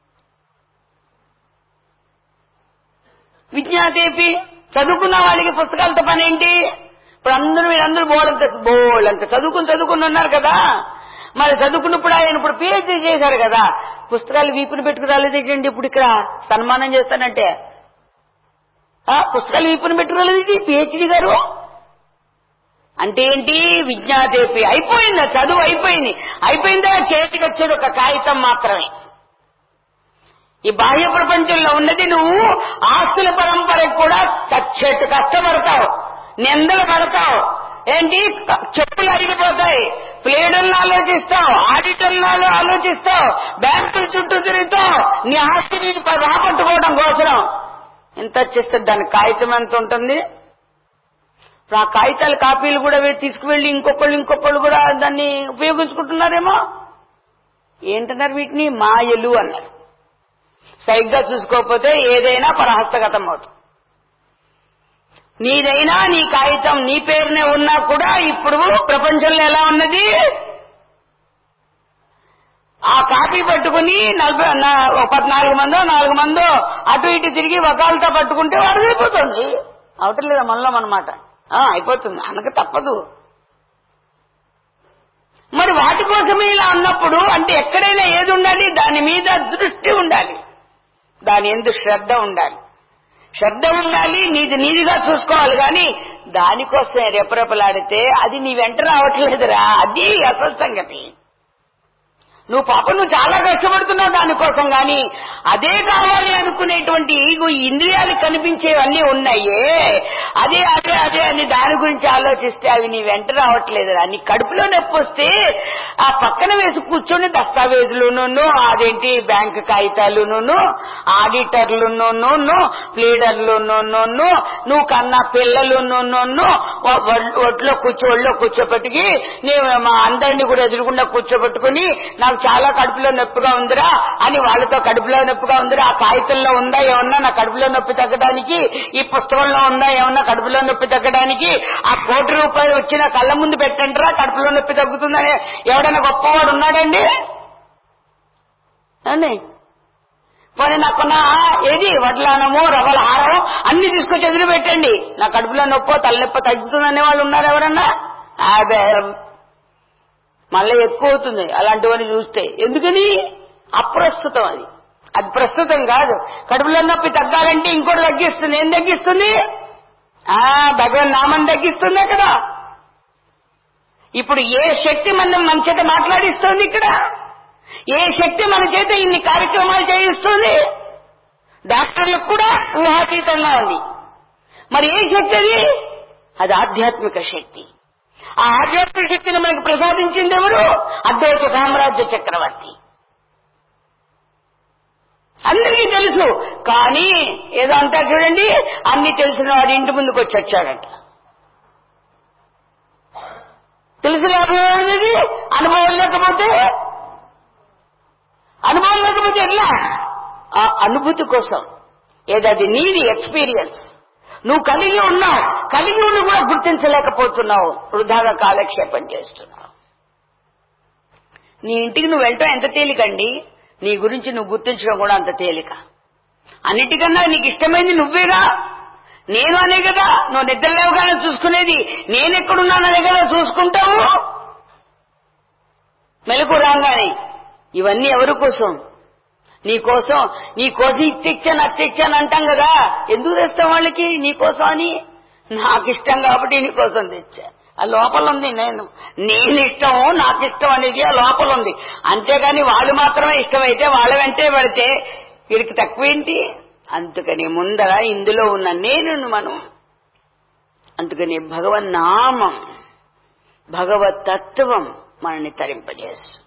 విజ్ఞాతేపి చదువుకున్న వాళ్ళకి పుస్తకాలతో పని ఏంటి ఇప్పుడు అందరూ వీళ్ళందరూ బోర్డంత బోళ్ళంత చదువుకుని చదువుకుని ఉన్నారు కదా మరి చదువుకున్నప్పుడు ఆయన ఇప్పుడు పిహెచ్డీ చేశారు కదా పుస్తకాలు వీపుని పెట్టుకు రాలేదేంటి ఇప్పుడు ఇక్కడ సన్మానం చేస్తానంటే ఆ, పుస్తకాలు వీపుని పెట్టుకోలేదు పిహెచ్డీ గారు అంటే ఏంటి విజ్ఞాతేపి అయిపోయింది ఆ చదువు అయిపోయింది అయిపోయిందా చేతికి వచ్చేది ఒక కాగితం మాత్రమే ఈ బాహ్య ప్రపంచంలో ఉన్నది నువ్వు ఆస్తుల పరంపరకు కూడా చచ్చేట్టు కష్టపడతావు నిందలు పడతావు ఏంటి చెప్పులు అరిగిపోతాయి ప్లేడర్లు ఆలోచిస్తావు ఆడిటర్లు ఆలోచిస్తావు బ్యాంకుల చుట్టూ తిరుగుతావు నీ ఆస్తిని రాబట్టుకోవడం కోసం ఎంత వచ్చేస్తే దాని కాగితం ఎంత ఉంటుంది ఇప్పుడు ఆ కాగితాల కాపీలు కూడా వే- తీసుకువెళ్లి ఇంకొకళ్ళు ఇంకొకళ్ళు కూడా దాన్ని ఉపయోగించుకుంటున్నారేమో ఏంటన్నారు వీటిని మాయలు అన్నారు సరిగ్గా చూసుకోకపోతే ఏదైనా పరహస్తగతం అవుతుంది నీదైనా నీ కాగితం నీ పేరునే ఉన్నా కూడా ఇప్పుడు ప్రపంచంలో ఎలా ఉన్నది ఆ కాపీ పట్టుకుని నలభై నా- ఒక పద్నాలుగు మందో నాలుగు మందో అటు ఇటు తిరిగి వకాలతో పట్టుకుంటే వాడు అయిపోతుంది అవటం లేదా మనలో అనమాట అయిపోతుంది అనక తప్పదు మరి వాటి కోసమే ఇలా ఉన్నప్పుడు అంటే ఎక్కడైనా ఏది ఉండాలి దాని మీద దృష్టి ఉండాలి దాని ఎందు శ్రద్ధ ఉండాలి శ్రద్ధ ఉండాలి నీది నీదిగా చూసుకోవాలి కానీ దానికోసమే రెపరెపలాడితే అది నీ వెంట రావట్లేదురా అది అసలు సంగతి నువ్వు పాప నువ్వు చాలా కష్టపడుతున్నావు దానికోసం గాని అదే కావాలి అనుకునేటువంటి ఇగో ఈ ఇంద్రియాలకు కనిపించేవన్నీ ఉన్నాయే అదే అదే అదే అని దాని గురించి ఆలోచిస్తే అవి నీ వెంట రావట్లేదు నీ కడుపులో నొప్పి వస్తే ఆ పక్కన వేసి కూర్చొని దస్తావేజులును అదేంటి బ్యాంక్ కాగితాలును ఆడిటర్లును ప్లీడర్లును నువ్వు కన్నా పిల్లలును ఒ- ఒ- ఒట్లో కూర్చో ఒళ్ళో కూర్చోపెట్టుకి నేను మా అందరినీ కూడా ఎదురుకుండా కూర్చోబెట్టుకుని నాకు చాలా కడుపులో నొప్పిగా ఉందిరా అని వాళ్ళతో కడుపులో నొప్పిగా ఉందిరా ఆ కాగితంలో ఉందా ఏమన్నా నా కడుపులో నొప్పి తగ్గడానికి ఈ పుస్తకంలో ఉందా ఏమన్నా కడుపులో నొప్పి తగ్గడానికి ఆ కోటి రూపాయలు వచ్చి నా కళ్ళ ముందు పెట్టండిరా కడుపులో నొప్పి తగ్గుతుందని ఎవడైనా గొప్పవాడు ఉన్నాడండి అండి పోనీ నాకున్న ఏది వడ్లానము రవ్వల హారము అన్ని తీసుకొచ్చి ఎదురు పెట్టండి నా కడుపులో నొప్పో తలనొప్పి తగ్గుతుంది అనే వాళ్ళు ఉన్నారు ఎవరన్నా అదే మళ్ళీ ఎక్కువ అవుతుంది అలాంటివన్నీ చూస్తే ఎందుకని అప్రస్తుతం అది అది ప్రస్తుతం కాదు కడుపులో నొప్పి తగ్గాలంటే ఇంకోటి తగ్గిస్తుంది ఏం తగ్గిస్తుంది ఆ భగవన్ నామం తగ్గిస్తుంది అక్కడ ఇప్పుడు ఏ శక్తి మనం మన చేత మాట్లాడిస్తుంది ఇక్కడ ఏ శక్తి మన చేత ఇన్ని కార్యక్రమాలు చేయిస్తుంది డాక్టర్లకు కూడా ఊహాతీతంగా ఉంది మరి ఏ శక్తి అది అది ఆధ్యాత్మిక శక్తి ఆ ఆధ్యాత్మిక శక్తిని మనకి ప్రసాదించింది ఎవరు అద్వైత సామ్రాజ్య చక్రవర్తి అందరికీ తెలుసు కానీ ఏదో అంటారు చూడండి అన్ని తెలిసిన వాడి ఇంటి ముందుకు వచ్చి వచ్చాడంట తెలిసిన అనేది అనుభవం లేకపోతే అనుభవం లేకపోతే ఎట్లా ఆ అనుభూతి కోసం ఏదది నీది ఎక్స్పీరియన్స్ నువ్వు కలిగి ఉన్నావు కలిగి ఉండి కూడా గుర్తించలేకపోతున్నావు వృధాగా కాలక్షేపం చేస్తున్నావు నీ ఇంటికి నువ్వు వెళ్ళటం ఎంత తేలికండి నీ గురించి నువ్వు గుర్తించడం కూడా అంత తేలిక అన్నిటికన్నా నీకు ఇష్టమైంది నువ్వేగా నేను అనే కదా నువ్వు నిద్రలేవగానే చూసుకునేది నేనెక్కడున్నాననే కదా చూసుకుంటావు మెలకు రాగానే ఇవన్నీ ఎవరి కోసం నీ కోసం నీ కోసం ఇది తెచ్చాను అది తెచ్చాను అంటాం కదా ఎందుకు తెస్తాం వాళ్ళకి నీ కోసం అని నాకు ఇష్టం కాబట్టి నీ కోసం తెచ్చా ఆ లోపల ఉంది నేను నేను ఇష్టం నాకు ఇష్టం అనేది ఆ లోపల ఉంది అంతేగాని వాళ్ళు మాత్రమే ఇష్టమైతే వాళ్ళ వెంటే పెడితే వీరికి తక్కువేంటి అందుకని ముందర ఇందులో ఉన్న నేను మనం అందుకని భగవన్నామం భగవత్ తత్వం మనల్ని తరింపజేస్తుంది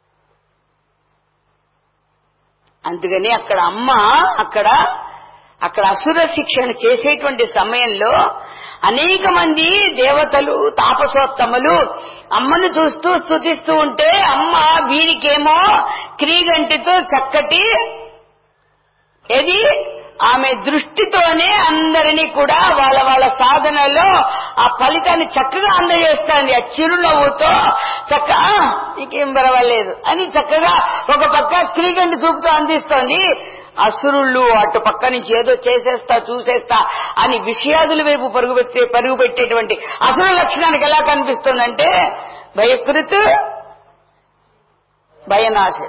అందుకని అక్కడ అమ్మ అక్కడ అక్కడ అసుర శిక్షణ చేసేటువంటి సమయంలో అనేక మంది దేవతలు తాపసోత్తములు అమ్మను చూస్తూ స్థుతిస్తూ ఉంటే అమ్మ వీరికేమో క్రీగంటితో చక్కటి ఏది ఆమె దృష్టితోనే అందరినీ కూడా వాళ్ళ వాళ్ళ సాధనలో ఆ ఫలితాన్ని చక్కగా అందజేస్తుంది ఆ చిరునవ్వుతో చక్క "ఆ, నీకేం పర్వాలేదు అని చక్కగా ఒక పక్క క్రీగంటి చూపుతూ అందిస్తోంది అసురుళ్ళు అటు పక్క నుంచి ఏదో చేసేస్తా చూసేస్తా అని విషయాదుల వైపు పరుగు పెట్టే పరుగు పెట్టేటువంటి అసుర లక్షణానికి ఎలా కనిపిస్తుందంటే భయకృత్ భయనాశ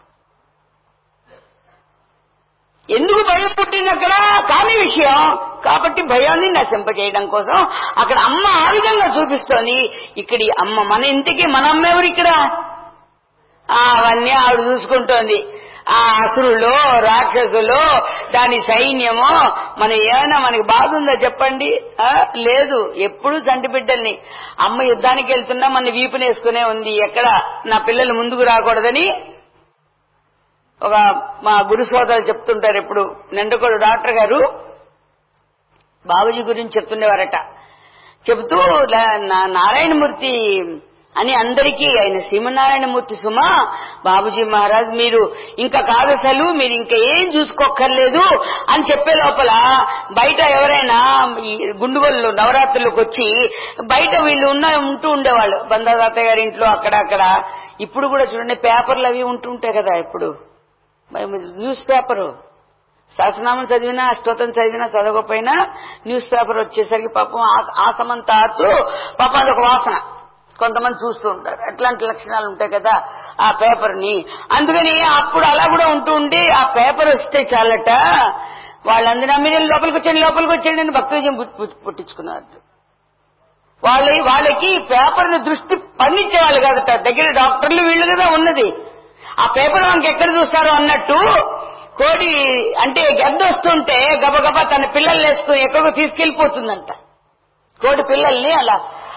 ఎందుకు భయం పుట్టింది అక్కడ కాని విషయం కాబట్టి భయాన్ని నశింపజేయడం కోసం అక్కడ అమ్మ ఆ విధంగా చూపిస్తోంది ఇక్కడ ఈ అమ్మ మన ఇంటికి మన అమ్మ ఎవరు ఇక్కడ ఆ, అవన్నీ ఆవిడ చూసుకుంటోంది ఆ అసురులో రాక్షసులో దాని సైన్యమో మన ఏమైనా మనకి బాధ ఉందా చెప్పండి ఆ, లేదు ఎప్పుడు చంటి బిడ్డల్ని అమ్మ యుద్ధానికి వెళ్తున్నా మన వీపునేసుకునే ఉంది ఎక్కడ నా పిల్లలు ముందుకు రాకూడదని ఒక మా గురు సోదరులు చెప్తుంటారు ఎప్పుడు నిండకోడు డాక్టర్ గారు బాబుజీ గురించి చెప్తుండేవారట చెబుతూ లా- నా- నారాయణమూర్తి అని అందరికీ ఆయన శ్రీమన్నారాయణమూర్తి సుమ బాబుజీ మహారాజ్ మీరు ఇంకా కాదు అసలు మీరు ఇంకా ఏం చూసుకోక్కర్లేదు అని చెప్పే లోపల బయట ఎవరైనా ఈ గుండుగోళ్ళు నవరాత్రులకు వచ్చి బయట వీళ్ళు ఉన్న ఉంటూ ఉండేవాళ్ళు బంధాదాత గారి ఇంట్లో అక్కడ అక్కడ ఇప్పుడు కూడా చూడండి పేపర్లు అవి ఉంటుంటాయి కదా ఇప్పుడు న్యూస్ పేపరు సహస్రనామం చదివినా అష్టోత్తం చదివినా చదవకపోయినా న్యూస్ పేపర్ వచ్చేసరికి పాపం ఆ- ఆసమంతాతు పాపం అదొక వాసన కొంతమంది చూస్తూ ఉంటారు అట్లాంటి లక్షణాలు ఉంటాయి కదా ఆ పేపర్ ని అందుకని అప్పుడు అలా కూడా ఉంటూ ఉండి ఆ పేపర్ వస్తే చాలట వాళ్ళందరూ మీరు లోపలికి వచ్చండి లోపలికి వచ్చండి అని భక్తి విజయం పుట్- పుట్- పుట్టించుకున్నారు వాళ్ళ వాళ్ళకి పేపర్ ని దృష్టి పండించే వాళ్ళు కాదట దగ్గర డాక్టర్లు వీళ్ళు కదా ఉన్నది ఆ పేపర్ మనకి ఎక్కడ చూస్తారో అన్నట్టు కోడి అంటే గద్ద వస్తుంటే గబగబా తన పిల్లల్ని వేసుకుని ఎక్కడికో తీసుకెళ్లిపోతుందంట కోడి పిల్లల్ని అలా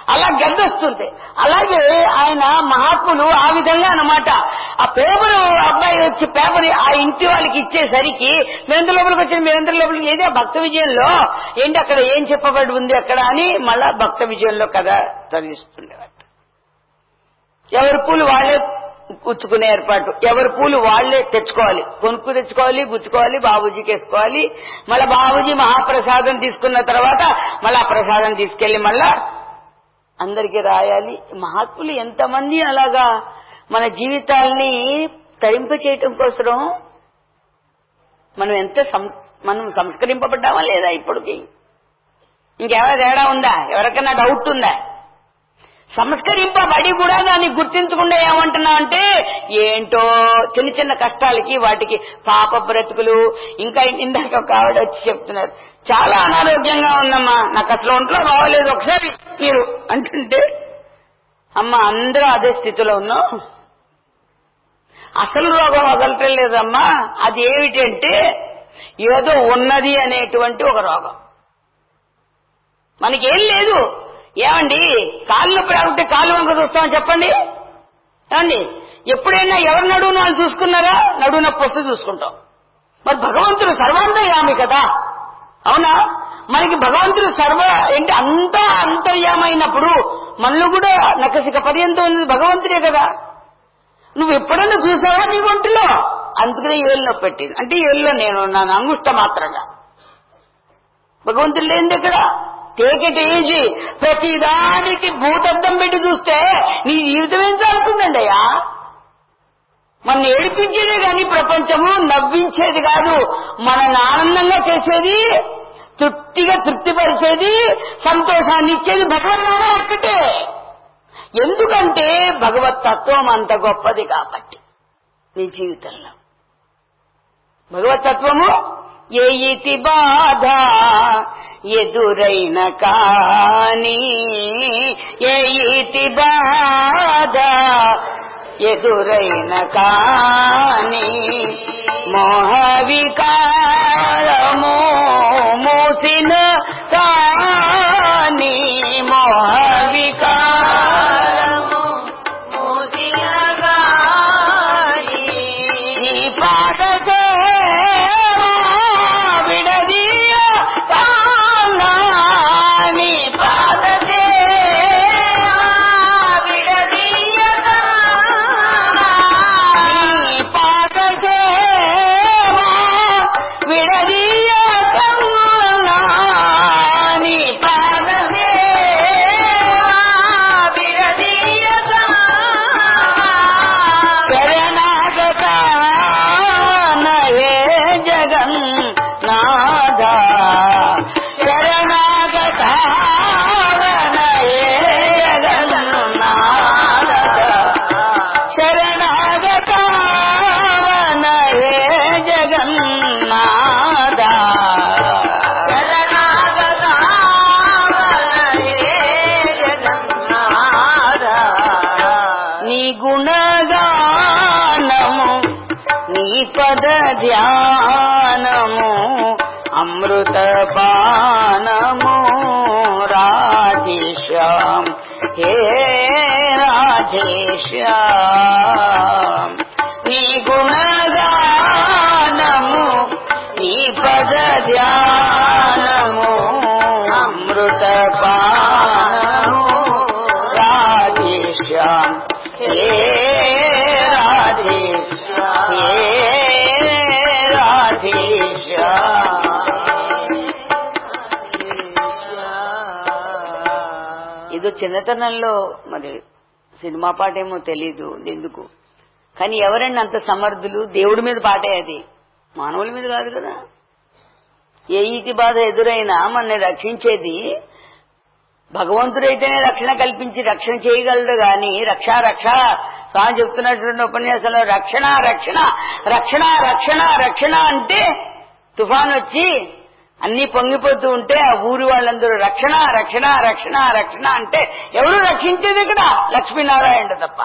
అలా గద్దొస్తుంది అలాగే ఆయన మహాత్ములు ఆ విధంగా అన్నమాట ఆ పేపర్ అబ్బాయి వచ్చి పేపర్ ఆ ఇంటి వాళ్ళకి ఇచ్చేసరికి మీరంత లోపలికి వచ్చిన మీరంత లోపలికి ఏదే భక్త విజయంలో ఏంటి అక్కడ ఏం చెప్పబడి ఉంది అక్కడ అని మళ్ళా భక్త విజయంలో కథ చదివిస్తుండేవాడు ఎవరి పూలు వాళ్ళే గుచ్చుకునే ఏర్పాటు ఎవరి పూలు వాళ్ళే తెచ్చుకోవాలి కొనుక్కు తెచ్చుకోవాలి గుచ్చుకోవాలి బాబూజీకి వేసుకోవాలి మళ్ళా బాబూజీ మహాప్రసాదం తీసుకున్న తర్వాత మళ్ళా ఆ ప్రసాదం తీసుకెళ్లి మళ్ళా అందరికీ రాయాలి మహాత్ములు ఎంతమంది అలాగా మన జీవితాల్ని తరింప చేయటం కోసం మనం ఎంత సం- మనం సంస్కరింపబడ్డామా లేదా ఇప్పటికి ఇంకేమైనా తేడా ఉందా ఎవరికైనా డౌట్ ఉందా సంస్కరింపబడి కూడా దాన్ని గుర్తించకుండా ఏమంటున్నామంటే ఏంటో చిన్న చిన్న కష్టాలకి వాటికి పాప బ్రతుకులు ఇంకా ఇందాక ఒక ఆవిడ వచ్చి చెప్తున్నారు చాలా అనారోగ్యంగా ఉందమ్మా నాకు అసలు ఒంట్లో బాగోలేదు ఒకసారి మీరు అంటుంటే అమ్మ అందరూ అదే స్థితిలో ఉన్నాం అసలు రోగం వదలటం లేదమ్మా అది ఏమిటంటే ఏదో ఉన్నది అనేటువంటి ఒక రోగం మనకేం లేదు ఏమండి కాళ్ళు నొప్పి రాకుంటే కాళ్ళు వంక చూస్తామని చెప్పండి ఏమండి ఎప్పుడైనా ఎవరి నడువును వాళ్ళు చూసుకున్నారా నడువు నొప్పి వస్తే చూసుకుంటాం మరి భగవంతుడు సర్వాంతర్యామి కదా అవునా మనకి భగవంతుడు సర్వ ఏంటి అంతా అంతర్యామైనప్పుడు మనలో కూడా నకసిక పర్యంతం ఉన్నది భగవంతుడే కదా నువ్వు ఎప్పుడైనా చూసావా నీ ఒంటిలో అందుకనే ఏళ్ళు నొప్పి పెట్టింది అంటే ఏళ్ళలో నేను ఉన్నాను అంగుష్ట మాత్రంగా భగవంతుడు లేనిది ఎక్కడ టేకెట్ ఏజీ ప్రతిదానికి భూతద్దం పెట్టి చూస్తే నీ జీవితం ఏం జరుగుతుందండి అయ్యా మన ఏడిపించేదే కానీ ప్రపంచము నవ్వించేది కాదు మనల్ని ఆనందంగా చేసేది తృప్తిగా తృప్తిపరిచేది సంతోషాన్ని ఇచ్చేది భగవన్నామం ఒక్కటే ఎందుకంటే భగవత్ తత్వం అంత గొప్పది కాబట్టి నీ జీవితంలో భగవత్ తత్వము ఏ ఇతి బాధ ఎదురైన కాని ఏ ఇతి బాధ ఎదురైన కాని మోహ వికారము మూసిన కాని మోహ వికారము మూసిన కాని నీ పాద సేవా విడదీయ కాలా నీ పాద సేవా విడదీయ కాలా నీ పాద సేవా విడదీయ కాలా నీ పాద సేవా విడదీయ కాలా శరణాగత నయే జగన్నాథ శరణాగత నయే జగన్నాథ శరణాగత నయే జగన్నాథ శరణాగత నయే జగన్నాథ నీ గుణగానము నీ పద ధ్యానము అమృత పానము రాధేశ్యాం హే రాధేశ్యాం నీ గుణగానము నీ పద ధ్యానము అమృత పానము రాధేశ్యాం హే రాధేశ్యాం హే రాధేశ్యాం ఏదో చిన్నతనంలో మరి సినిమా పాట ఏమో తెలీదు ఎందుకు కానీ ఎవరండి అంత సమర్థులు దేవుడి మీద పాటే అది మానవుల మీద కాదు కదా ఏ ఈతి బాధ ఎదురైనా మనని రక్షించేది భగవంతుడైతేనే రక్షణ కల్పించి రక్షణ చేయగలడు గాని రక్ష రక్ష స్వామి చెప్తున్నటువంటి ఉపన్యాసంలో రక్షణ రక్షణ రక్షణ రక్షణ రక్షణ అంటే తుఫాన్ వచ్చి అన్ని పొంగిపోతూ ఉంటే ఆ ఊరి వాళ్ళందరూ రక్షణ రక్షణ రక్షణ రక్షణ అంటే ఎవరు రక్షించేది ఇక్కడ లక్ష్మీనారాయణ తప్ప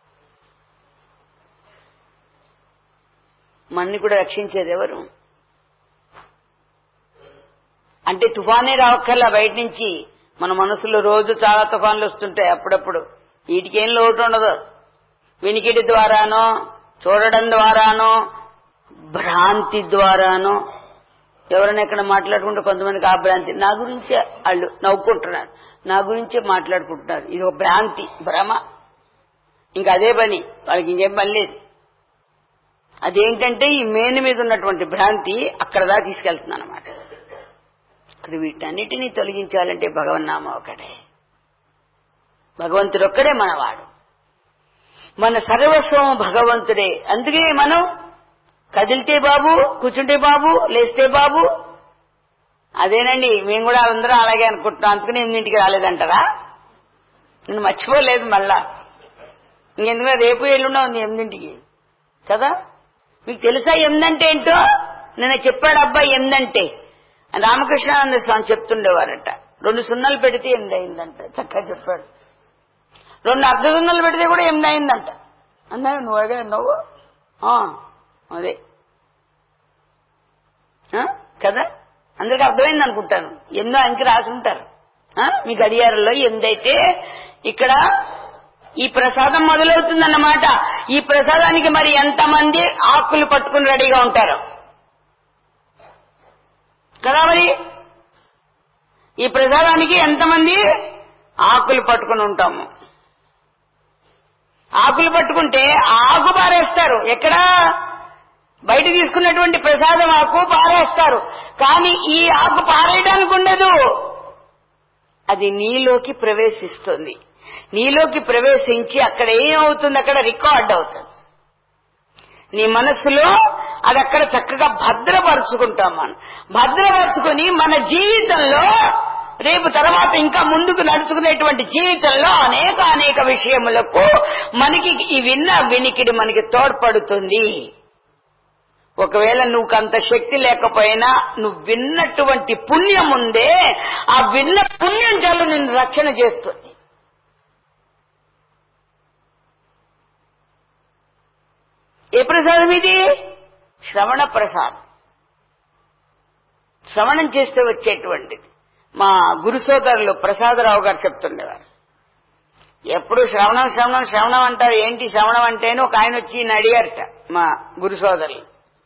మన్ని కూడా రక్షించేది ఎవరు అంటే తుఫానే రావక్కర్లా బయట నుంచి మన మనసులో రోజు చాలా తుఫాన్లు వస్తుంటాయి అప్పుడప్పుడు వీటికేం లోటు ఉండదు వినికిడి ద్వారానో చూడడం ద్వారానో భ్రాంతి ద్వారానో ఎవరైనా ఎక్కడ మాట్లాడుకుంటే కొంతమందికి ఆ భ్రాంతి నా గురించే వాళ్ళు నవ్వుకుంటున్నారు నా గురించే మాట్లాడుకుంటున్నారు ఇది ఒక భ్రాంతి భ్రమ ఇంకా అదే పని వాళ్ళకి ఇంకేం పని లేదు అదేంటంటే ఈ మేను మీద ఉన్నటువంటి భ్రాంతి అక్కడ దా తీసుకెళ్తుంది అనమాట ఇప్పుడు వీటన్నిటినీ తొలగించాలంటే భగవన్నామ ఒకడే భగవంతుడు ఒక్కడే మనవాడు మన సర్వస్వం భగవంతుడే అందుకే మనం కదిలితే బాబు కూర్చుంటే బాబు లేస్తే బాబు అదేనండి మేము కూడా అందరం అలాగే అనుకుంటున్నాం అందుకని ఎనిమిదింటికి రాలేదంటారా నేను మర్చిపోలేదు మళ్ళా ఇంకెందుకంటే రేపు ఎల్లుండా ఉంది ఎనిమిదింటికి కదా మీకు తెలుసా ఎనిమిదంటే ఏంటో నిన్న చెప్పాడు అబ్బాయి ఎనిమిదంటే రామకృష్ణానంద స్వామి చెప్తుండేవారట రెండు సున్నాలు పెడితే ఎనిమిది అయిందంట చక్కగా చెప్పాడు రెండు అర్ధ సున్నాలు పెడితే కూడా ఎనిమిది అయిందంట అన్నా నువ్వు అదే అన్నావు ఆ, అదే ఆ, కదా అందరికి అర్థమైంది అనుకుంటాను ఎనిమిదో అంకి రాసి ఉంటారు ఆ, మీ గడియారంలో ఎనిమిదైతే ఇక్కడ ఈ ప్రసాదం మొదలవుతుందన్నమాట ఈ ప్రసాదానికి మరి ఎంతమంది ఆకులు పట్టుకుని రెడీగా ఉంటారు కదా మరి ఈ ప్రసాదానికి ఎంతమంది ఆకులు పట్టుకుని ఉంటాము ఆకులు పట్టుకుంటే ఆ ఆకు పారేస్తారు ఎక్కడ బయట తీసుకున్నటువంటి ప్రసాదం ఆకు పారేస్తారు కానీ ఈ ఆకు పారేయడానికి ఉండదు అది నీలోకి ప్రవేశిస్తుంది నీలోకి ప్రవేశించి అక్కడ ఏమవుతుంది అక్కడ రికార్డ్ అవుతుంది నీ మనసులో అది అక్కడ చక్కగా భద్రపరుచుకుంటాం మనం భద్రపరుచుకుని మన జీవితంలో రేపు తర్వాత ఇంకా ముందుకు నడుచుకునేటువంటి జీవితంలో అనేక అనేక విషయములకు మనకి ఈ విన్న వినికిడి మనకి తోడ్పడుతుంది ఒకవేళ నువ్వు అంత శక్తి లేకపోయినా నువ్వు విన్నటువంటి పుణ్యం ఉందే ఆ విన్న పుణ్యం చాలు నిన్ను రక్షణ చేస్తుంది ఏ ప్రసాదం ఇది శ్రవణ ప్రసాదం శ్రవణం చేస్తే వచ్చేటువంటిది మా గురు సోదరులు ప్రసాదరావు గారు చెప్తుండేవారు ఎప్పుడు శ్రవణం శ్రవణం శ్రవణం అంటారు ఏంటి శ్రవణం అంటేనే ఒక ఆయన వచ్చి ఈయన అడిగారట మా గురు సోదరులు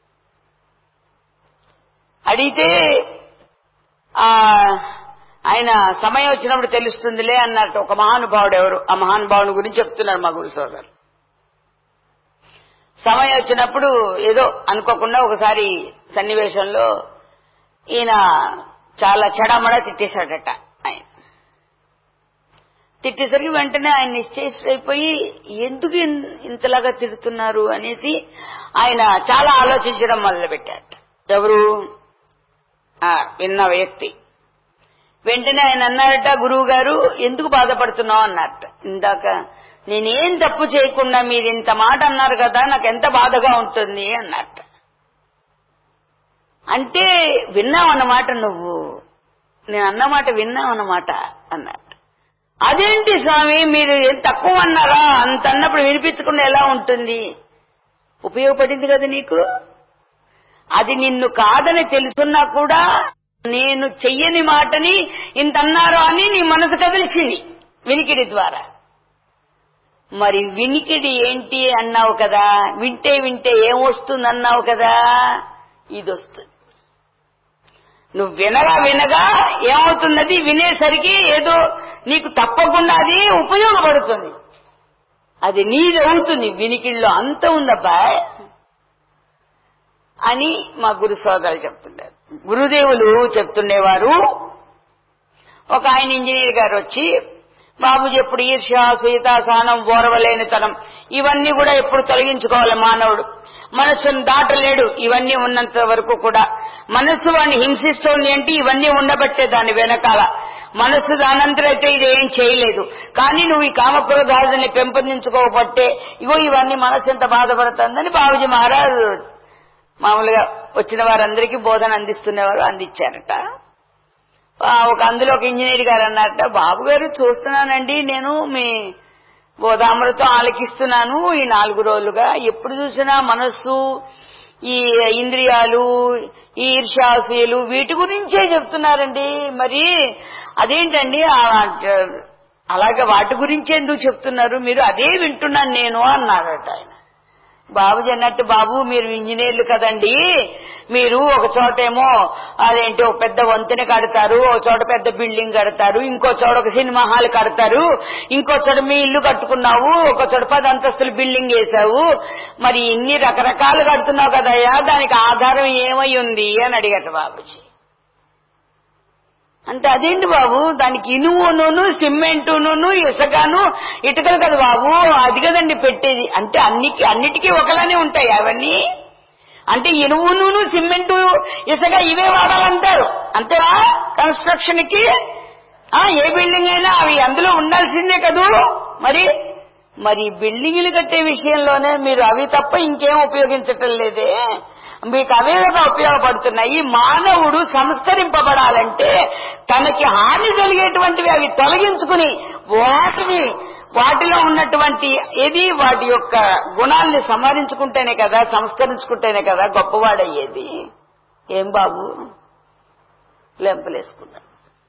అడిగితే ఆ ఆయన సమయం వచ్చినప్పుడు తెలుస్తుందిలే అన్నట్టు ఒక మహానుభావుడు ఎవరు ఆ మహానుభావుని గురించి చెప్తున్నారు మా గురు సోదరులు సమయం వచ్చినప్పుడు ఏదో అనుకోకుండా ఒకసారి సన్నివేశంలో ఈయన చాలా చెడమడ తిట్టేశాడట ఆయన తిట్టేసరికి వెంటనే ఆయన నిశ్చయిపోయి ఎందుకు ఇన్- ఇంతలాగా తిడుతున్నారు అనేసి ఆయన చాలా ఆలోచించడం మొదలుపెట్టాట ఎవరు ఆ, విన్న వ్యక్తి వెంటనే ఆయన అన్నారట గురువు గారు ఎందుకు బాధపడుతున్నావు అన్నట్ట ఇందాక నేనేం తప్పు చేయకుండా మీరు ఇంత మాట అన్నారు కదా నాకు ఎంత బాధగా ఉంటుంది అన్నట్ట అంటే విన్నావన్నమాట నువ్వు నేను అన్నమాట విన్నావన్నమాట అన్నట్టు అదేంటి స్వామి మీరు ఏం తక్కువ అన్నారా అంత అన్నప్పుడు వినిపించకుండా ఎలా ఉంటుంది ఉపయోగపడింది కదా నీకు అది నిన్ను కాదని తెలుసున్నా కూడా నేను చెయ్యని మాటని ఇంత అన్నారు అని నీ మనసు కదిల్చింది వినికిడి ద్వారా మరి వినికిడి ఏంటి అన్నావు కదా వింటే వింటే ఏమొస్తుంది అన్నావు కదా ఇది వస్తుంది నువ్వు వినగా వినగా ఏమవుతున్నది వినేసరికి ఏదో నీకు తప్పకుండా అది ఉపయోగపడుతుంది అది నీది అవుతుంది వినికిడిలో అంత ఉందబ్బా అని మా గురు సోదరులు చెప్తున్నారు గురుదేవులు చెప్తుండేవారు ఒక ఆయన ఇంజనీర్ గారు వచ్చి బాబుజీ ఎప్పుడు ఈర్ష్య సీత సహనం ఓర్వలేనితనం ఇవన్నీ కూడా ఎప్పుడు తొలగించుకోవాలి మానవుడు మనస్సును దాటలేడు ఇవన్నీ ఉన్నంత వరకు కూడా మనస్సు వాడిని హింసిస్తోంది అంటే ఇవన్నీ ఉండబట్టే దాని వెనకాల మనస్సు దానంతరైతే ఇది ఏం చేయలేదు కానీ నువ్వు ఈ కామక్రోధాలని పెంపొందించుకోబట్టే ఇగో ఇవన్నీ మనస్సు ఎంత బాధపడుతుందని బాబుజీ మహారాజ్ మామూలుగా వచ్చిన వారందరికీ బోధన అందిస్తున్నవారు అందించారట ఆ, ఒక అందులో ఒక ఇంజనీర్ గారు అన్నారట బాబు గారు చూస్తున్నానండి నేను మీ బోధామృతం ఆలకిస్తున్నాను ఈ నాలుగు రోజులుగా ఎప్పుడు చూసినా మనస్సు ఈ ఇంద్రియాలు ఈ ఈర్ష్యాసీలు వీటి గురించే చెప్తున్నారండి మరి అదేంటండి ఆ- అలాగే వాటి గురించి ఎందుకు చెప్తున్నారు మీరు అదే వింటున్నాను నేను అన్నాడట ఆయన బాబుజీ అన్నట్టు బాబు మీరు ఇంజనీర్లు కదండి మీరు ఒక చోటేమో అదేంటి ఒక పెద్ద వంతెన కడతారు ఒక చోట పెద్ద బిల్డింగ్ కడతారు ఇంకో చోట ఒక సినిమా హాల్ కడతారు ఇంకో చోట మీ ఇల్లు కట్టుకున్నావు ఒక చోట పది అంతస్తులు బిల్డింగ్ వేసావు మరి ఇన్ని రకరకాలు కడుతున్నావు కదయ్యా దానికి ఆధారం ఏమై ఉంది అని అడిగట బాబుజీ అంటే అదేంటి బాబు దానికి ఇనువును సిమెంటును ఇసుకను ఇటుకలు కదా బాబు అది కదండి పెట్టేది అంటే అన్నికి అన్నిటికీ ఒకలానే ఉంటాయి అవన్నీ అంటే ఇనువును సిమెంటు ఇసుక ఇవే వాడాలంటారు అంతేనా కన్స్ట్రక్షన్ కి ఆ, ఏ బిల్డింగ్ అయినా అవి అందులో ఉండాల్సిందే కదూ మరి మరి బిల్డింగ్లు కట్టే విషయంలోనే మీరు అవి తప్ప ఇంకేం ఉపయోగించటం లేదే మీకు అవే కదా ఉపయోగపడుతున్నాయి మానవుడు సంస్కరింపబడాలంటే తనకి హాని కలిగేటువంటివి అవి తొలగించుకుని వాటిని వాటిలో ఉన్నటువంటి ఏది వాటి యొక్క గుణాల్ని సంహరించుకుంటేనే కదా సంస్కరించుకుంటేనే కదా గొప్పవాడయ్యేది ఏం బాబు లెంపలేసుకున్నాడు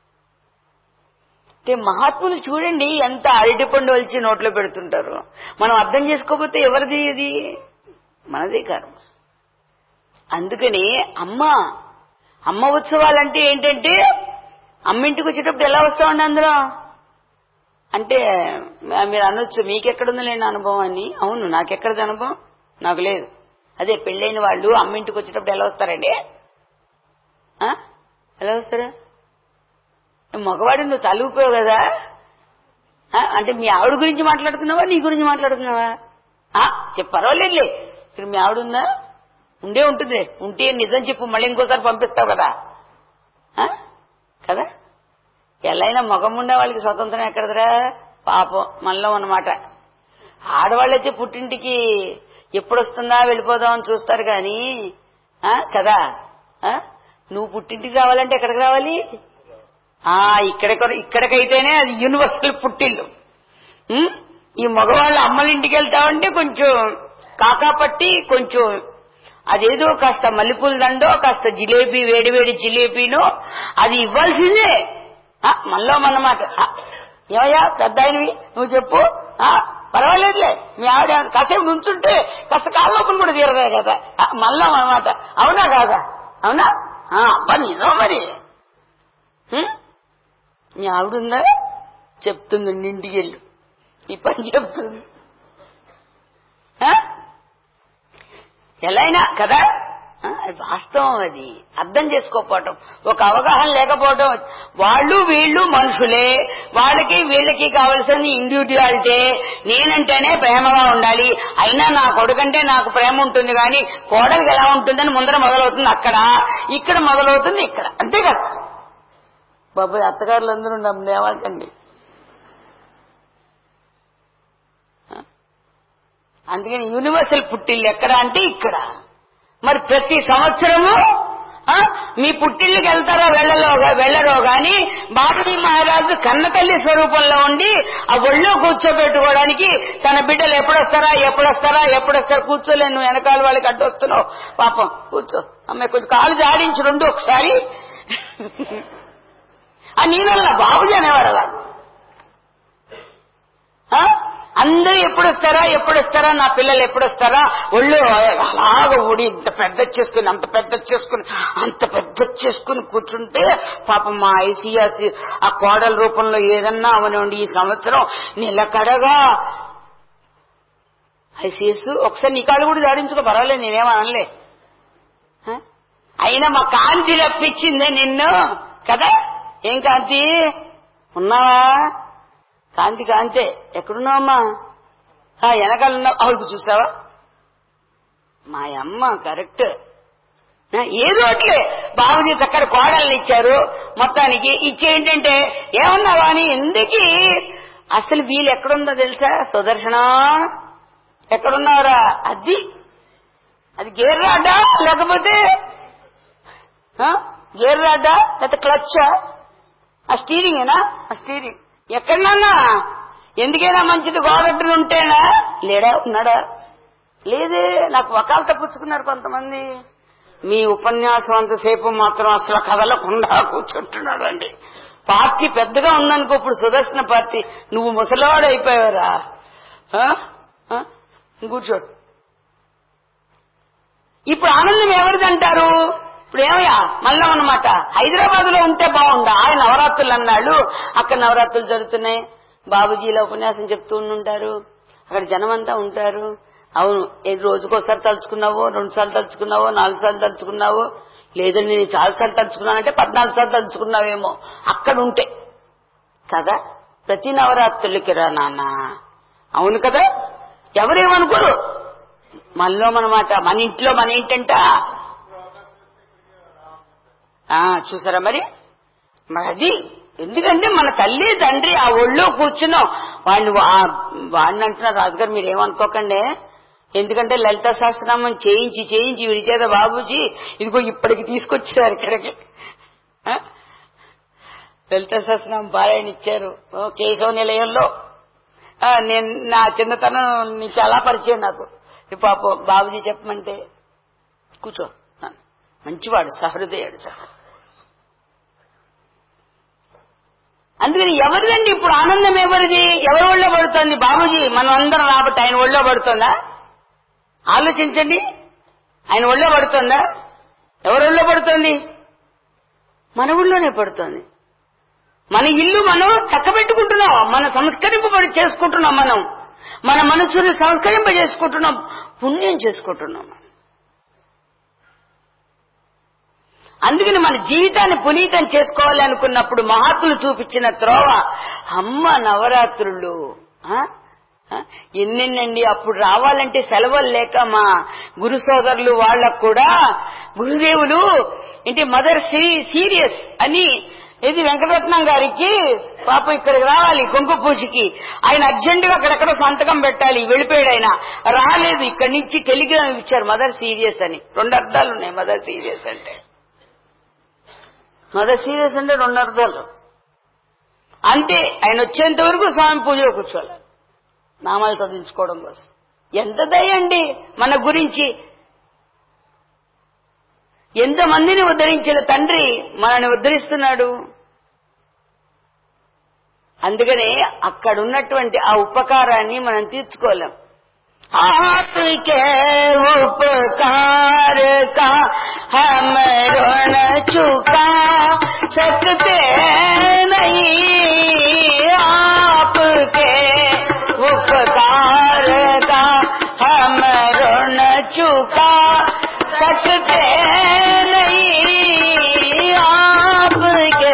అంటే మహాత్ములు చూడండి ఎంత అరటిపండు వలిచి నోట్లో పెడుతుంటారు మనం అర్థం చేసుకోకపోతే ఎవరిది ఇది మనదే కర్మ అందుకని అమ్మ అమ్మ ఉత్సవాలంటే ఏంటంటే అమ్మ ఇంటికి వచ్చేటప్పుడు ఎలా వస్తామండి అందులో అంటే మీరు అనొచ్చు మీకెక్కడుంది లేని అనుభవం అని అవును నాకెక్కడది అనుభవం నాకు లేదు అదే పెళ్ళైన వాళ్ళు అమ్మ ఇంటికి వచ్చేటప్పుడు ఎలా వస్తారండి ఆ? ఎలా వస్తారా మగవాడు నువ్వు తలూపావు కదా ఆ? అంటే మీ ఆవిడ గురించి మాట్లాడుతున్నావా నీ గురించి మాట్లాడుతున్నావా ఆ, చెప్పు పర్వాలేదులే ఇక్కడ మీ ఆవిడ ఉందా ఉండే ఉంటుంది ఉంటే నిజం చెప్పు మళ్ళీ ఇంకోసారి పంపిస్తావు కదా ఆ? కదా ఎల్లైనా మగం ఉండే వాళ్ళకి స్వతంత్రం ఎక్కడదిరా పాపం మనలో అన్నమాట ఆడవాళ్ళైతే పుట్టింటికి ఎప్పుడు వస్తుందా వెళ్ళిపోదాం అని చూస్తారు కానీ ఆ, కదా ఆ? నువ్వు పుట్టింటికి రావాలంటే ఎక్కడికి రావాలి ఆ ఇక్కడ ఇక్కడికైతేనే అది యూనివర్సల్ పుట్టిల్లు ఉం? ఈ మగవాళ్ళ అమ్మల ఇంటికి వెళ్తామంటే కొంచెం కాకాపట్టి కొంచెం అదేదో కాస్త మల్లెపూల దండో కాస్త జిలేబీ వేడి వేడి జిలేబీనో అది ఇవ్వాల్సిందే ఆ, మనలో మనమాట ఆ, ఏమయ్యా పెద్ద ఆయనవి నువ్వు చెప్పు ఆ, పర్వాలేదులే మీ ఆవిడ కాసేపు నుంచుంటే కాస్త కాళ్ళలోపల కూడా తీరదా కదా ఆ, మనలో మనమాట అవునా కాదా అవునా ఆ, అబ్బా నిజం మరి ఉం? మీ ఆవిడుందా చెప్తుంది ఇంటికి వెళ్ళు ఈ పని చెప్తుంది ఆ? ఎలా అయినా కదా ఆ, అది వాస్తవం అది అర్థం చేసుకోకపోవటం ఒక అవగాహన లేకపోవటం వాళ్ళు వీళ్ళు మనుషులే వాళ్ళకి వీళ్ళకి కావలసింది ఇండివిజువాలిటీ నేనంటేనే ప్రేమగా ఉండాలి అయినా నా కొడుకంటే నాకు ప్రేమ ఉంటుంది కానీ కోడలికి ఎలా ఉంటుందని ముందర మొదలవుతుంది అక్కడ ఇక్కడ మొదలవుతుంది ఇక్కడ అంతే కదా బాబాయ్ అత్తగారులు అందరూ నన్ను ఏమంటండి అందుకని యూనివర్సల్ పుట్టిల్లు ఎక్కడ అంటే ఇక్కడ మరి ప్రతి సంవత్సరము ఆ, మీ పుట్టిళ్ళకి వెళ్తారో వెళ్ళలో వెళ్ళరో గాని బాబుజీ మహారాజు కన్నతల్లి స్వరూపంలో ఉండి ఆ ఒళ్ళో కూర్చోబెట్టుకోవడానికి తన బిడ్డలు ఎప్పుడొస్తారా ఎప్పుడొస్తారా ఎప్పుడొస్తారా కూర్చోలే నువ్వు వెనకాల వాళ్ళకి అడ్డు వస్తున్నావు పాపం కూర్చో అమ్మాయి కొంచెం కాలు జాడించి రెండు ఒకసారి ఆ నేనల్లా బాబుజీ అనేవాడు అలా ఆ? అందరూ ఎప్పుడు వస్తారా ఎప్పుడు వస్తారా నా పిల్లలు ఎప్పుడు వస్తారా ఒళ్ళు అలాగ ఊడి ఇంత పెద్ద చేసుకుని అంత పెద్ద చేసుకుని అంత పెద్ద చేసుకుని కూర్చుంటే పాపం మా ఐసీఎస్ ఆ కోడల రూపంలో ఏదన్నా అవనండి ఈ సంవత్సరం నిలకడగా ఐసీఎస్ ఒకసారి నీ కాళ్ళు కూడా జాడించుకో పర్వాలేదు నేనేమనలే ఆ? అయినా మా కాంతి రప్పించిందే నిన్ను కదా ఏం కాంతి ఉన్నావా కాంతి కాంతే ఎక్కడున్నావమ్మా ఆ, వెనకాల ఉన్నావు అవి చూసావా మా అమ్మ కరెక్ట్ ఆ, ఏదో అట్లే బాబుజీ చక్కర కోడల్ని ఇచ్చారు మొత్తానికి ఇచ్చేంటంటే ఏమన్నావా అని ఎందుకు అసలు వీళ్ళు ఎక్కడుందో తెలుసా సుదర్శన ఎక్కడున్నారా అది అది గేర్ రాడ్డా లేకపోతే ఆ? గేర్ రాడ్డా లేకపోతే క్లచ్చా ఆ స్టీరింగ్ ఏనా ఆ స్టీరింగ్ ఎక్కడన్నా ఎందుకైనా మంచిది గోడట్టును ఉంటేనా లేడా ఉన్నాడా లేదే నాకు వకాలత పుచ్చుకున్నారు కొంతమంది మీ ఉపన్యాసం అంతసేపు మాత్రం అసలు కదలకుండా కూర్చుంటున్నాడండి పార్టీ పెద్దగా ఉందనుకో ఇప్పుడు సుదర్శన పార్టీ నువ్వు ముసలివాడు అయిపోయావరా ఆ? ఆ? కూర్చో ఇప్పుడు ఆనందం ఎవరిదంటారు ఇప్పుడు ఏమయ్యా మళ్ళా అన్నమాట హైదరాబాద్ లో ఉంటే బాగుండా ఆయన నవరాత్రులు అన్నాళ్ళు అక్కడ నవరాత్రులు జరుగుతున్నాయి బాబుజీల ఉపన్యాసం చెప్తూ ఉంటారు అక్కడ జనం అంతా ఉంటారు అవును ఏ రోజుకోసారి తలుచుకున్నావో రెండు సార్లు తలుచుకున్నావో నాలుగు సార్లు తలుచుకున్నావో లేదండి నేను చాలా సార్లు తలుచుకున్నానంటే పద్నాలుగు సార్లు తలుచుకున్నావేమో అక్కడ ఉంటే కదా ప్రతి నవరాత్రులకి రా నాన్న అవును కదా ఎవరేమనుకోరు మనలో మనమాట మన ఇంట్లో మన ఏంటంట ఆ, చూసారా మరి మరి అది ఎందుకంటే మన తల్లి తండ్రి ఆ ఒళ్ళో కూర్చున్నాం వాడిని వా- వాడిని అంటున్నారు రాజుగారు మీరు ఏమనుకోకండి ఎందుకంటే లలిత సహస్రనామం చేయించి చేయించి వీడి చేత బాబుజీ ఇదిగో ఇప్పటికి తీసుకొచ్చారు ఇక్కడికి ఆ? లలిత సహస్రనామం పారాయణ ఇచ్చారు ఓ, కేశవ నిలయంలో ఆ, నేను నా చిన్నతనం నీ చాలా పరిచయం నాకు ఈ పాప బాబుజీ చెప్పమంటే కూర్చో నాన్న. మంచివాడు సహృదయుడు సార్ అందుకని ఎవరిదండి ఇప్పుడు ఆనందం ఎవరిది ఎవరి ఒళ్ళో పడుతోంది బాబుజీ మనం అందరం రాబట్టి ఆయన ఒళ్ళో పడుతోందా ఆలోచించండి ఆయన ఒళ్ళో పడుతోందా ఎవరి ఒళ్ళో పడుతోంది మన ఊళ్ళోనే పడుతోంది మన ఇల్లు మనం చక్కబెట్టుకుంటున్నాం మన సంస్కరింపబడి చేసుకుంటున్నాం మనం మన మనసుని సంస్కరింప చేసుకుంటున్నాం పుణ్యం చేసుకుంటున్నాం అందుకని మన జీవితాన్ని పునీతం చేసుకోవాలి అనుకున్నప్పుడు మహాత్ములు చూపించిన త్రోవ అమ్మ నవరాత్రులు ఆ? ఆ? ఎన్నెన్నండి అప్పుడు రావాలంటే సెలవులు లేక మా గురు సోదరులు వాళ్ళకు కూడా గురుదేవులు ఏంటి మదర్ సీరియస్ అని ఇది వెంకటరత్నం గారికి పాపం ఇక్కడికి రావాలి కుంకు పూజకి ఆయన అర్జెంటుగా అక్కడెక్కడ సంతకం పెట్టాలి వెళ్ళిపోయాడు ఆయన రాలేదు ఇక్కడి నుంచి టెలిగ్రామ్ ఇచ్చారు మదర్ సీరియస్ అని రెండు అర్థాలు ఉన్నాయి మదర్ సీరియస్ అంటే మదర్ సీరియస్ అంటే రెండు అర్థాలు అంతే ఆయన వచ్చేంత వరకు స్వామి పూజలో కూర్చోవాలి నామాలు చదివించుకోవడం కోసం ఎంత దయండి మన గురించి ఎంతమందిని ఉద్ధరించిన తండ్రి మనల్ని ఉద్ధరిస్తున్నాడు అందుకనే అక్కడ ఉన్నటువంటి ఆ ఉపకారాన్ని మనం తీర్చుకోలేం आपके उपकार का हम ऋण चुका सकते नहीं आपके उपकार का हम ऋण चुका सकते नहीं आपके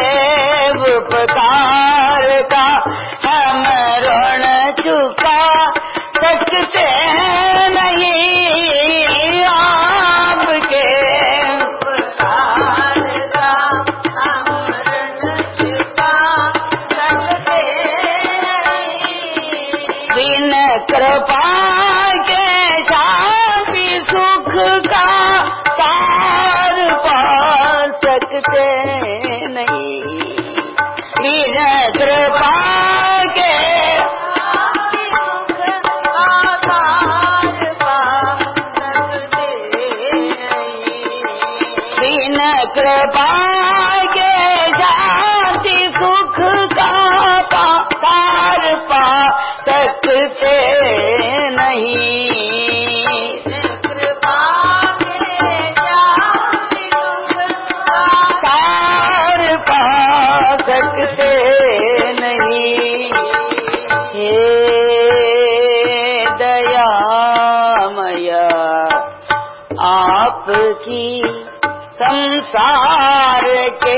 उपकार का हम ऋण चुका सकते नहीं आपके उपकार का हम ऋण चुका सकते नहीं बिन कृपा के शांति सुख का पार पा सकते नहीं बिन कृपा के बिन कृपा के शांति सुख का पार पा सकते नहीं कृपा के शांति पार पा सकते नहीं हे दयामया आपकी संसार के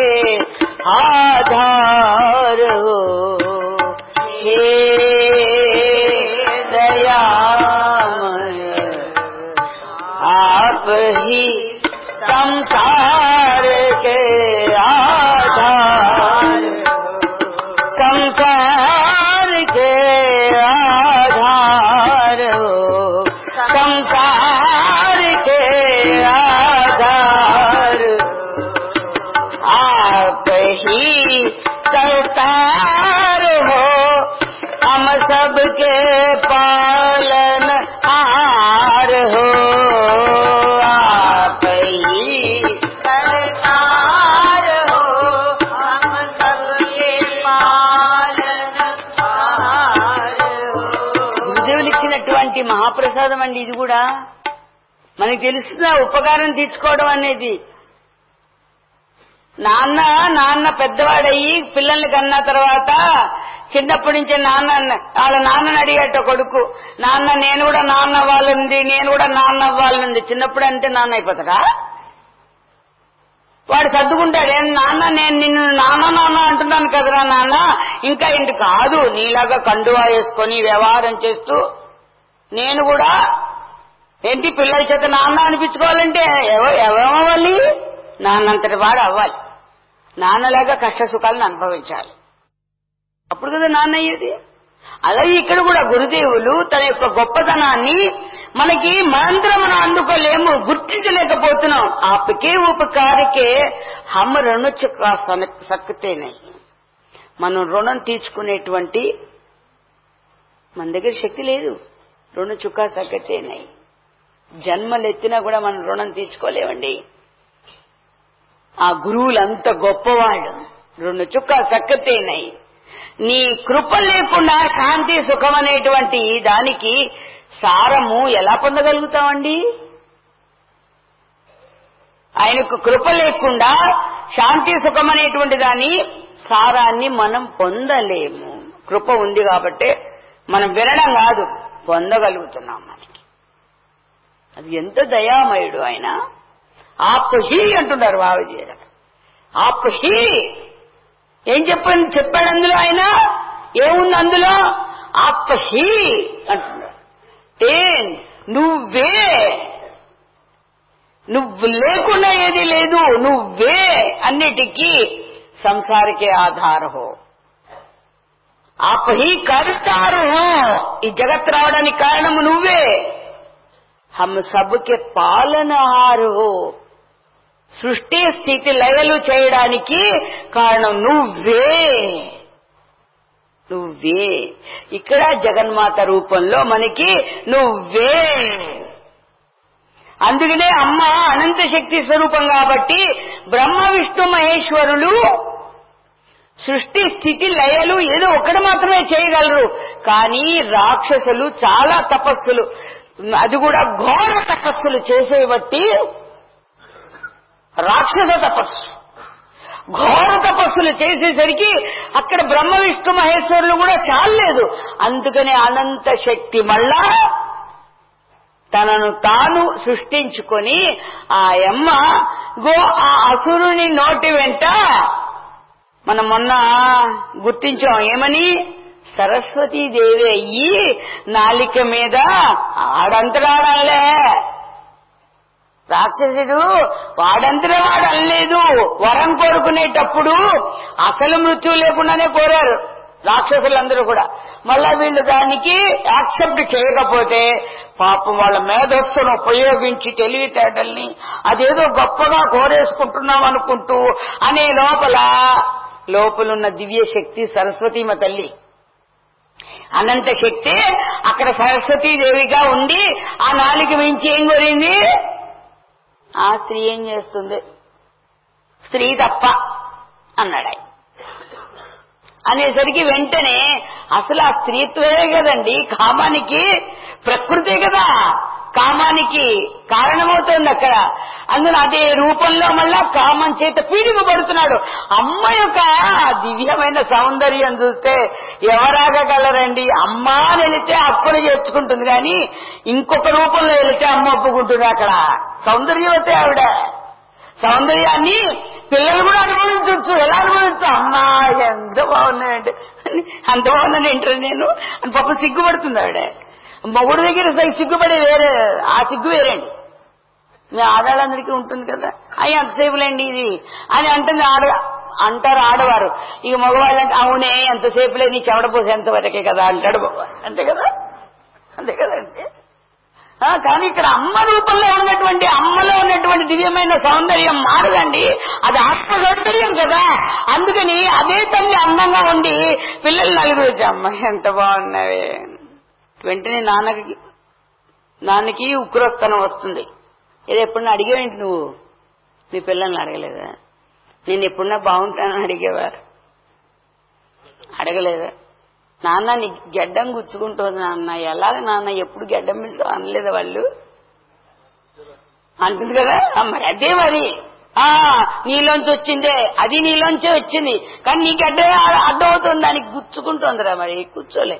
आधार हो हे दयामय आप ही संसार के आधार संसार के आधार हो संसार के आधार आप ही सरकार हो हम सबके पालन आ सरकार हो आप ही सरकार हो हम सबके पालनहार हो గురుదేవులు ఇచ్చినటువంటి మహాప్రసాదం అండి ఇది కూడా మనకి తెలుస్తుందా ఉపకారం తీర్చుకోవడం అనేది నాన్న నాన్న పెద్దవాడయ్యి పిల్లల్ని కన్న తర్వాత చిన్నప్పటి నుంచే నాన్న వాళ్ళ నాన్నని అడిగేట కొడుకు నాన్న నేను కూడా నాన్న అవ్వాలంది నేను కూడా నాన్న అవ్వాలంది చిన్నప్పుడు అంటే నాన్న అయిపోతాడా వాడు సర్దుకుంటాడు ఏం నాన్న నేను నిన్ను నాన్న నాన్న అంటున్నాను కదరా నాన్న ఇంకా ఇంటి కాదు నీలాగా కండువా వేసుకొని వ్యవహారం చేస్తూ నేను కూడా ఏంటి పిల్లల చేత నాన్న అనిపించుకోవాలంటే ఎవ ఎవరవ్వాలి నాన్నంతటి వాడు అవ్వాలి నాన్నలాగా కష్ట సుఖాలను అనుభవించాలి అప్పుడు కదా నాన్న అయ్యేది అలాగే ఇక్కడ కూడా గురుదేవులు తన యొక్క గొప్పతనాన్ని మనకి మనంతరం మనం అందుకోలేము గుర్తించలేకపోతున్నాం ఆపకే ఉపకారకే హమ్మ రుణ చుక్క సక్కుతేనే మనం రుణం తీర్చుకునేటువంటి మన దగ్గర శక్తి లేదు రుణ చుక్క సక్కతేనాయి జన్మలెత్తినా కూడా మనం రుణం తీర్చుకోలేమండి ఆ గురువులంత గొప్పవాడు రెండు చుక్క సక్కతేనాయి నీ కృప లేకుండా శాంతి సుఖం అనేటువంటి దానికి సారము ఎలా పొందగలుగుతామండి ఆయనకు కృప లేకుండా శాంతి సుఖం అనేటువంటి దాని సారాన్ని మనం పొందలేము కృప ఉంది కాబట్టి మనం వినడం కాదు పొందగలుగుతున్నాం మనకి అది ఎంత దయామయుడు ఆయన ఆప్హి అంటున్నారు బాబుజీ ఆప్హి ఏం చెప్పండి చెప్పాడు అందులో ఆయన ఏముంది అందులో ఆప్హి అంటున్నాడు ఏం నువ్వే నువ్వు లేకుండా ఏది లేదు నువ్వే అన్నిటికీ సంసారికే ఆధార హో ఆప్ హీ కర్తారు హో ఈ జగత్ రావడానికి కారణము నువ్వే హమ్ సబ్కే పాలనహారు హో సృష్టి స్థితి లయలు చేయడానికి కారణం నువ్వే నువ్వే ఇక్కడ జగన్మాత రూపంలో మనకి నువ్వే అందుకనే అమ్మ అనంత శక్తి స్వరూపం కాబట్టి బ్రహ్మ విష్ణు మహేశ్వరులు సృష్టి స్థితి లయలు ఏదో ఒకటి మాత్రమే చేయగలరు కానీ రాక్షసులు చాలా తపస్సులు అది కూడా ఘోర తపస్సులు చేసే బట్టి రాక్షస తపస్సు ఘోర తపస్సులు చేసేసరికి అక్కడ బ్రహ్మ విష్ణు మహేశ్వరులు కూడా చాలలేదు అందుకని అనంత శక్తి మళ్ళా తనను తాను సృష్టించుకొని ఆ యమ్మ గో ఆ అసురుని నోటి వెంట మనం మొన్న గుర్తించాం ఏమని సరస్వతీదేవి అయ్యి నాలిక మీద ఆడంతరాడాలే రాక్షసుడు వాడంతరే వాడు అనలేదు వరం కోరుకునేటప్పుడు అసలు మృత్యు లేకుండానే కోరారు రాక్షసులందరూ కూడా మళ్ళా వీళ్ళు దానికి యాక్సెప్ట్ చేయకపోతే పాపం వాళ్ళ మేధస్సును ఉపయోగించి తెలివితేటల్ని అదేదో గొప్పగా కోరేసుకుంటున్నాం అనుకుంటూ అనే లోపల లోపలున్న దివ్య శక్తి సరస్వతీమ తల్లి అనంత శక్తి అక్కడ సరస్వతీదేవిగా ఉండి ఆ నాలుగు మించి ఏం కోరింది ఆ స్త్రీ ఏం చేస్తుంది స్త్రీ తప్ప అన్నాడు ఆయన అనేసరికి వెంటనే అసలు ఆ స్త్రీత్వమే కదండి కామానికి ప్రకృతే కదా కామానికి కారణమవుతోంది అక్కడ అందులో అదే రూపంలో మళ్ళా కామం చేత పీడిపబడుతున్నాడు అమ్మ యొక్క దివ్యమైన సౌందర్యం చూస్తే ఎవరాగగలరండి అమ్మ అని వెళితే అప్పులు చేర్చుకుంటుంది కానీ ఇంకొక రూపంలో వెళితే అమ్మ ఒప్పుకుంటుంది అక్కడ సౌందర్యవతే ఆవిడ సౌందర్యాన్ని పిల్లలు కూడా అనుభవించవచ్చు ఎలా అనుభవించు అమ్మా ఎంత బాగున్నాయండి అంత బాగున్నాను ఏంటంటే నేను అని పాప సిగ్గుపడుతుంది ఆవిడ మొగుడు దగ్గర సిగ్గుపడే వేరే ఆ సిగ్గు వేరేండి మీ ఆడవాళ్ళందరికీ ఉంటుంది కదా అయ్యి ఎంతసేపులేండి ఇది అని అంటుంది ఆడ అంటారు ఆడవారు ఇక మగవాళ్ళు అంటే అవునే ఎంతసేపులే నీ చెమటపోసి ఎంత వరకే కదా అంటాడు మగవాడు అంతే కదా అంతే కదండి ఆ, కానీ ఇక్కడ అమ్మ రూపంలో ఉన్నటువంటి అమ్మలో ఉన్నటువంటి దివ్యమైన సౌందర్యం మారదండి అది ఆత్మ సౌందర్యం కదా అందుకని అదే తల్లి అందంగా ఉండి పిల్లలు నలుగురు వచ్చి అమ్మ ఎంత బాగున్నవే వెంటనే నాన్నకి దానికి ఉగ్రస్తనం వస్తుంది ఇది ఎప్పుడన్నా అడిగేవేంటి నువ్వు మీ పిల్లల్ని అడగలేదా నేను ఎప్పుడన్నా బాగుంటానని అడిగేవారు అడగలేదా నాన్న నీ గెడ్డం గుచ్చుకుంటుంది నాన్న ఎలాగ నాన్న ఎప్పుడు గెడ్డం మిస్తావు అనలేదా వాళ్ళు అంటుంది కదా ఆ, మరి అదే మరి ఆ నీలోంచి వచ్చిందే అది నీలోంచే వచ్చింది కానీ నీ గడ్డ అడ్డం అవుతుంది దానికి గుచ్చుకుంటుందిరా మరి కూర్చోలే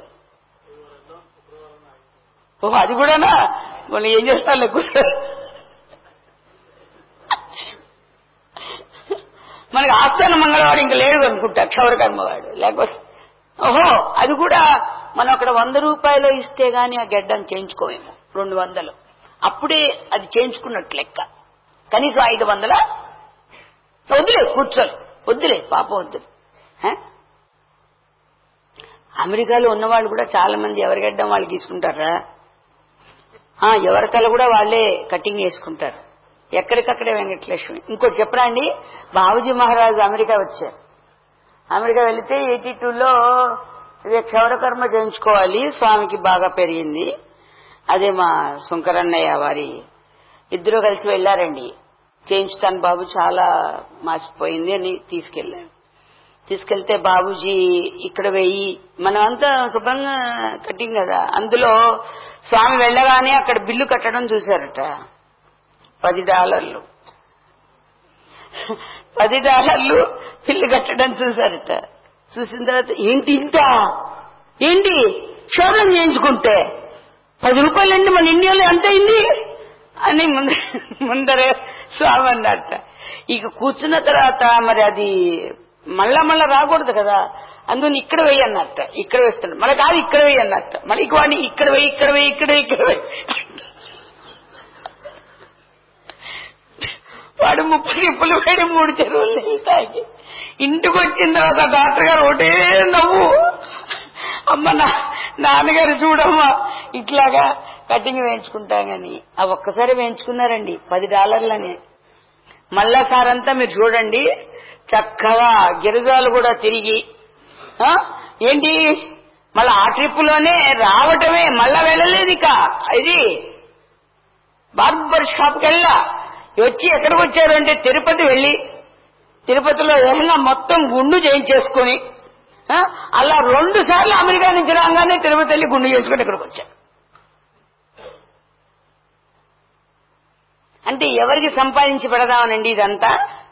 ఓ అది కూడానా మనం ఏం చేస్తాలే కూర్చో మనకి ఆస్థాన మంగళవాడు ఇంకా లేడు అనుకుంటా క్షౌరకర్మవాడు లేకపోతే ఓహో అది కూడా మనం అక్కడ వంద రూపాయలు ఇస్తే గాని ఆ గెడ్డం చేయించుకోవేమో రెండు వందలు అప్పుడే అది చేయించుకున్నట్టు లెక్క కనీసం ఐదు వందల వద్దులే కూర్చోలు వద్దులే పాప వద్దులే హ? అమెరికాలో ఉన్నవాళ్ళు కూడా చాలా మంది ఎవరి గడ్డం వాళ్ళు గీసుకుంటారా ఆ, ఎవరికల్లా కూడా వాళ్ళే కటింగ్ వేసుకుంటారు ఎక్కడికక్కడే వెంకటలక్ష్మి ఇంకోటి చెప్పరా అండి బాబుజీ మహారాజు అమెరికా వచ్చారు అమెరికా వెళితే ఎయిటీ టూలో ఇదే క్షౌరకర్మ చేయించుకోవాలి స్వామికి బాగా పెరిగింది అదే మా శంకరన్నయ్య వారి ఇద్దరు కలిసి వెళ్లారండి చేయించుతాను బాబు చాలా మాసిపోయింది అని తీసుకెళ్లారు తీసుకెళ్తే బాబుజీ ఇక్కడ వెయ్యి మనం అంతా శుభ్రంగా కట్టింగ్ కదా అందులో స్వామి వెళ్ళగానే అక్కడ బిల్లు కట్టడం చూశారట పది డాలర్లు పది డాలర్లు బిల్లు కట్టడం చూశారట చూసిన తర్వాత ఏంటి ఇంత ఏంటి క్షోభం చేయించుకుంటే పది రూపాయలండి మన ఇండియాలో ఎంత అయింది అని ముందర ముందరే స్వామి అన్నట్ట ఇక కూర్చున్న తర్వాత మరి అది మళ్ళా మళ్ళా రాకూడదు కదా అందుకని ఇక్కడ వెయ్యి అన్నట్ట ఇక్కడ వేస్తాడు మళ్ళీ కాదు ఇక్కడ వెయ్యి అన్నట్ట మళ్ళీ ఇక వాడిని ఇక్కడ వెయ్యి ఇక్కడ వెయ్యి ఇక్కడ వెయ్యి ఇక్కడ వెయ్యి వాడు ముప్పై నిప్పులు వేడి మూడు చెరువులు నీళ్ళు తాగి ఇంటికి వచ్చిన తర్వాత డాక్టర్ గారు ఒకటే నవ్వు అమ్మ నా నాన్నగారు చూడమ్మా ఇట్లాగా కటింగ్ వేయించుకుంటా గాని ఆ ఒక్కసారి వేయించుకున్నారండి పది డాలర్లని మళ్ళా సారంతా మీరు చూడండి చక్కగా గిరిజాలు కూడా తిరిగి ఆ? ఏంటి మళ్ళా ఆ ట్రిప్పులోనే రావటమే మళ్ళా వెళ్ళలేదు ఇక ఇది బార్బర్ షాప్కి వెళ్ళా వచ్చి ఎక్కడికి వచ్చారు అంటే తిరుపతి వెళ్ళి తిరుపతిలో ఏమైనా మొత్తం గుండు చేయించేసుకుని ఆ, అలా రెండు సార్లు అమెరికా నుంచి రాగానే తిరుపతి వెళ్ళి గుండు చేయించుకుని ఇక్కడికి వచ్చారు అంటే ఎవరికి సంపాదించి పెడదామనండి ఇదంతా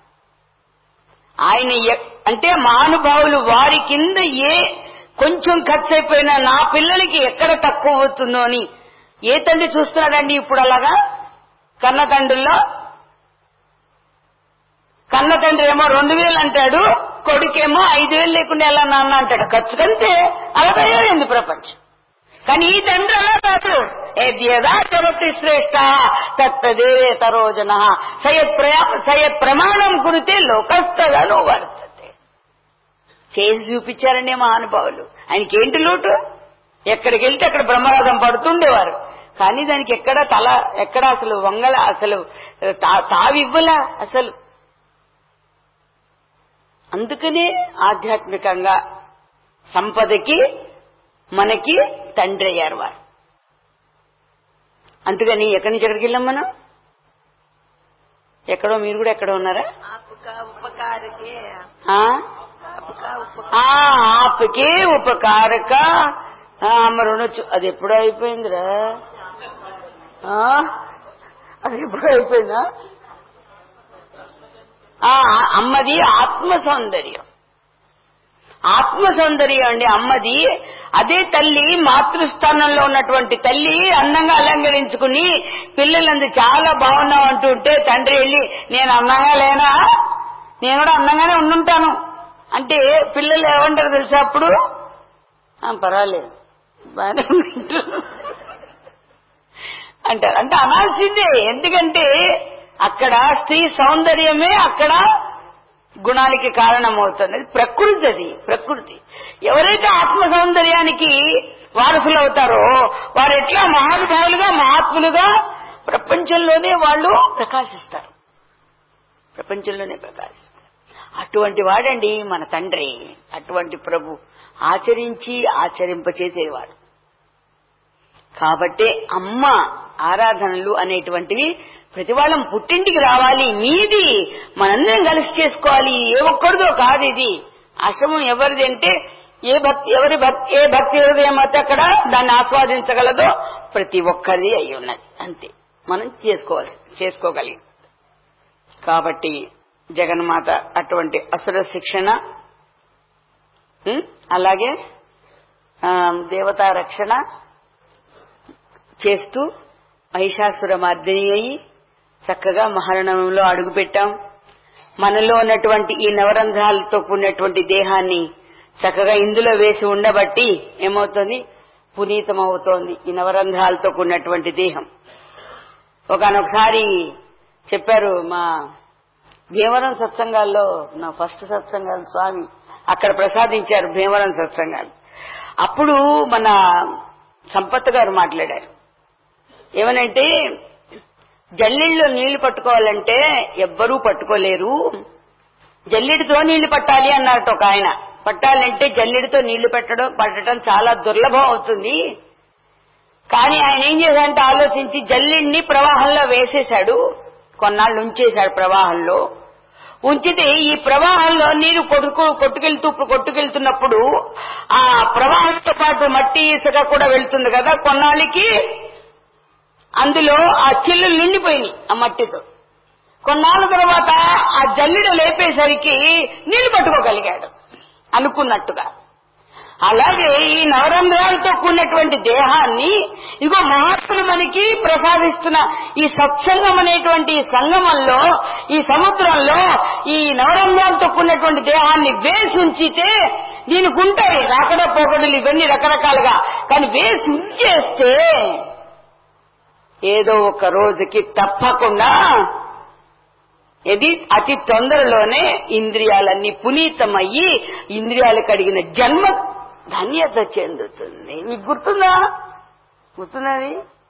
ఆయన ఎ- అంటే మహానుభావులు వారి కింద ఏ కొంచెం ఖర్చు అయిపోయినా నా పిల్లలకి ఎక్కడ తక్కువ అవుతుందో అని ఏ తండ్రి చూస్తున్నాడండి ఇప్పుడు అలాగా కన్న తండ్రుల్లో కన్న తండ్రి ఏమో రెండు వేలు అంటాడు కొడుకేమో ఐదు వేలు లేకుండా ఎలా నాన్న అంటాడు ఖర్చు కంటే అలా తయారైంది ప్రపంచం కానీ ఈ తండ్రి అలా కాదు ఏద్యదా చరతి శ్రేష్ట తత్తదేవే తరోజన సయత్ ప్రయా సయత్ ప్రమాణం కురితే లోకస్తలను వర్తతే చేసి చూపించారండి మహానుభావులు ఆయనకేంటి లోటు ఎక్కడికి వెళ్తే అక్కడ బ్రహ్మరథం పడుతుండేవారు కానీ దానికి ఎక్కడ తల ఎక్కడ అసలు వంగల అసలు తా- తావివ్వలా అసలు అందుకనే ఆధ్యాత్మికంగా సంపదకి మనకి తండ్రి అయ్యారు వారు అందుకని ఎక్కడి నుంచి ఎక్కడికి వెళ్ళాం మనం ఎక్కడో మీరు కూడా ఎక్కడో ఉన్నారా आपका उपकार के ఆ? आपका उपकार ఆ, ఆపకే ఉపకారక ఆ, అమ్మ రుణొచ్చు అది ఎప్పుడో అయిపోయిందిరా ఆ? అది ఎప్పుడో అయిపోయిందా ఆ, అమ్మది ఆత్మ సౌందర్యం ఆత్మ సౌందర్యం అండి అమ్మది అదే తల్లి మాతృస్థానంలో ఉన్నటువంటి తల్లి అందంగా అలంకరించుకుని పిల్లలందు చాలా బాగున్నావు అంటుంటే తండ్రి వెళ్ళి నేను అందంగా లేనా నేను కూడా అందంగానే ఉండుంటాను అంటే పిల్లలు ఏమంటారు తెలుసా అప్పుడు "ఆ, పర్వాలేదు బాగానే ఉంటున్నాను." అంటారు అంటే అనాల్సిందే ఎందుకంటే అక్కడ స్త్రీ సౌందర్యమే అక్కడ గుణానికి కారణమవుతుంది అది ప్రకృతి అది ప్రకృతి ఎవరైతే ఆత్మ సౌందర్యానికి వారసులు అవుతారో వారు ఎట్లా మహానుభావులుగా మహాత్ములుగా ప్రపంచంలోనే వాళ్ళు ప్రకాశిస్తారు ప్రపంచంలోనే ప్రకాశిస్తారు అటువంటి వాడండి మన తండ్రి అటువంటి ప్రభు ఆచరించి ఆచరింపచేసేవాడు కాబట్టే అమ్మ ఆరాధనలు అనేటువంటివి ప్రతి వాళ్ళం పుట్టింటికి రావాలి మీది మనందరం కలిసి చేసుకోవాలి ఏ ఒక్కరిదో కాదు ఇది ఆశ్రమం ఎవరిది అంటే ఏ భక్తి ఎవరి భక్తి ఏ భక్తి హృదయం అయితే అక్కడ దాన్ని ఆస్వాదించగలదో ప్రతి ఒక్కరిది అయి ఉన్నది అంతే మనం చేసుకోవాలి చేసుకోగలిగి కాబట్టి జగన్మాత అటువంటి అసుర శిక్షణ ఉం? అలాగే ఆ, దేవతా రక్షణ చేస్తూ మహిషాసుర మర్దిని అయి చక్కగా మహరణంలో అడుగుపెట్టాం మనలో ఉన్నటువంటి ఈ నవరంధ్రాలతో కూడినటువంటి దేహాన్ని చక్కగా ఇందులో వేసి ఉండబట్టి ఏమవుతుంది పునీతమవుతోంది ఈ నవరంధ్రాలతో కూడినటువంటి దేహం ఒకనొకసారి చెప్పారు మా భీమవరం సత్సంగాల్లో నా ఫస్ట్ సత్సంగాలు స్వామి అక్కడ ప్రసాదించారు భీమవరం సత్సంగాలు అప్పుడు మన సంపత్ గారు మాట్లాడారు ఏమనంటే జల్లెళ్ళలో నీళ్లు పట్టుకోవాలంటే ఎవ్వరూ పట్టుకోలేరు జల్లెడితో నీళ్లు పట్టాలి అన్నారట ఒక ఆయన పట్టాలంటే జల్లెడితో నీళ్లు పెట్టడం పట్టడం చాలా దుర్లభం అవుతుంది కానీ ఆయన ఏం చేశాడంటే ఆలోచించి జల్లెడిని ప్రవాహంలో వేసేశాడు కొన్నాళ్ళు ఉంచేశాడు ప్రవాహంలో ఉంచితే ఈ ప్రవాహంలో నీరు కొట్టుకు కొట్టుకెళ్తూ కొట్టుకెళ్తున్నప్పుడు ఆ ప్రవాహంతో పాటు మట్టి ఇసుక కూడా వెళ్తుంది కదా కొన్నాళ్ళకి అందులో ఆ చిల్లులు నిండిపోయినాయి ఆ మట్టితో కొన్నాళ్ళ తర్వాత ఆ జల్లిడ లేపేసరికి నీళ్లు పట్టుకోగలిగాడు అనుకున్నట్టుగా అలాగే ఈ నవరంధ్రాలతో కూడినటువంటి దేహాన్ని ఇగో మహాత్ములు మనకి ప్రసాదిస్తున్న ఈ సత్సంగం అనేటువంటి ఈ సంగమంలో ఈ సముద్రంలో ఈ నవరంధ్రాలతో కూడినటువంటి దేహాన్ని వేసి ఉంచితే దీనికి ఉంటాయి రాకడ పోకడులు ఇవన్నీ రకరకాలుగా కానీ వేసి ఉంచేస్తే ఏదో ఒక రోజుకి తప్పకుండా ఇది అతి తొందరలోనే ఇంద్రియాలన్నీ పునీతమయ్యి ఇంద్రియాలు కడిగిన జన్మ ధన్యత చెందుతుంది మీకు గుర్తుందా గుర్తున్నది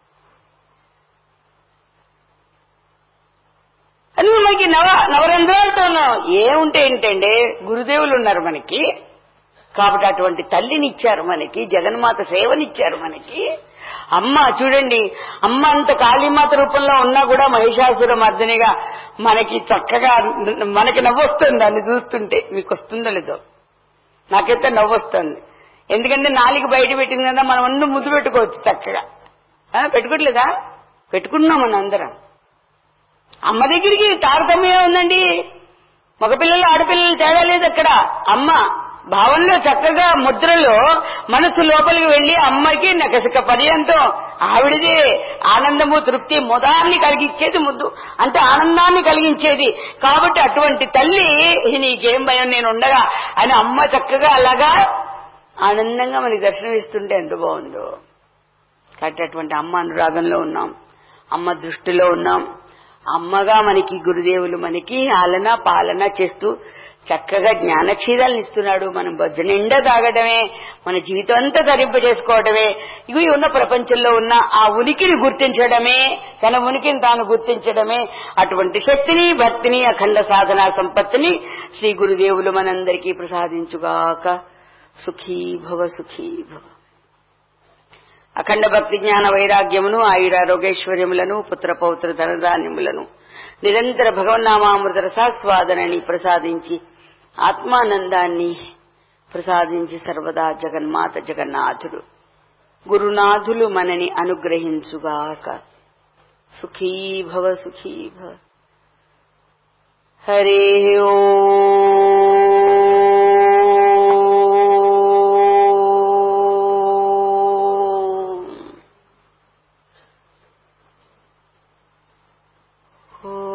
అని మనకి నవ నవరంధ్రాలతో ఏముంటే ఏంటంటే గురుదేవులు ఉన్నారు మనకి కాబట్టి అటువంటి తల్లిని ఇచ్చారు మనకి జగన్మాత సేవనిచ్చారు మనకి అమ్మ చూడండి అమ్మ అంత కాళీమాత రూపంలో ఉన్నా కూడా మహిషాసుర మర్దనిగా మనకి చక్కగా మనకి నవ్వొస్తుంది దాన్ని చూస్తుంటే మీకు వస్తుందో లేదో నాకైతే నవ్వొస్తుంది ఎందుకంటే నాలుగు బయట పెట్టింది కదా మనం అన్ని ముద్దు పెట్టుకోవచ్చు చక్కగా ఆ, పెట్టుకోవట్లేదా పెట్టుకుంటున్నాం మన అందరం అమ్మ దగ్గరికి తారతమ్యం ఉందండి మగపిల్లలు ఆడపిల్లలు తేడా లేదు అక్కడ అమ్మ భావంలో చక్కగా ముద్రలో మనసు లోపలికి వెళ్లి అమ్మకి నకసిక పర్యంతం ఆవిడదే ఆనందము తృప్తి ముదాన్ని కలిగించేది ముద్దు అంటే ఆనందాన్ని కలిగించేది కాబట్టి అటువంటి తల్లి నీకేం భయం నేను ఉండగా అని అమ్మ చక్కగా అలాగా ఆనందంగా మనకి దర్శనమిస్తుంటే ఎంత బాగుందో కాబట్టి అటువంటి అమ్మ అనురాగంలో ఉన్నాం అమ్మ దృష్టిలో ఉన్నాం అమ్మగా మనకి గురుదేవులు మనకి ఆలన పాలన చేస్తూ చక్కగా జ్ఞానక్షీరాలను ఇస్తున్నాడు మనం బొజ్జ నిండా తాగడమే మన జీవితం అంతా ధరింప చేసుకోవడమే ఇవి ఉన్న ప్రపంచంలో ఉన్న ఆ ఉనికిని గుర్తించడమే తన ఉనికిని తాను గుర్తించడమే అటువంటి శక్తిని భక్తిని అఖండ సాధనా సంపత్తిని శ్రీ గురుదేవులు మనందరికీ ప్రసాదించుగాక సుఖీ భవ సుఖీ భవ అఖండ భక్తి జ్ఞాన వైరాగ్యమును ఆయురారోగ్యైశ్వర్యములను పుత్ర పౌత్ర ధనధాన్యములను నిరంతర భగవన్నామామృత రసాస్వాదనని ప్రసాదించి ఆత్మానందాన్ని ప్రసాదించి సర్వదా జగన్మాత జగన్నాథుడు గురునాథులు మనని అనుగ్రహించుగాక సుఖీ భవ సుఖీ భవ హరే ఓం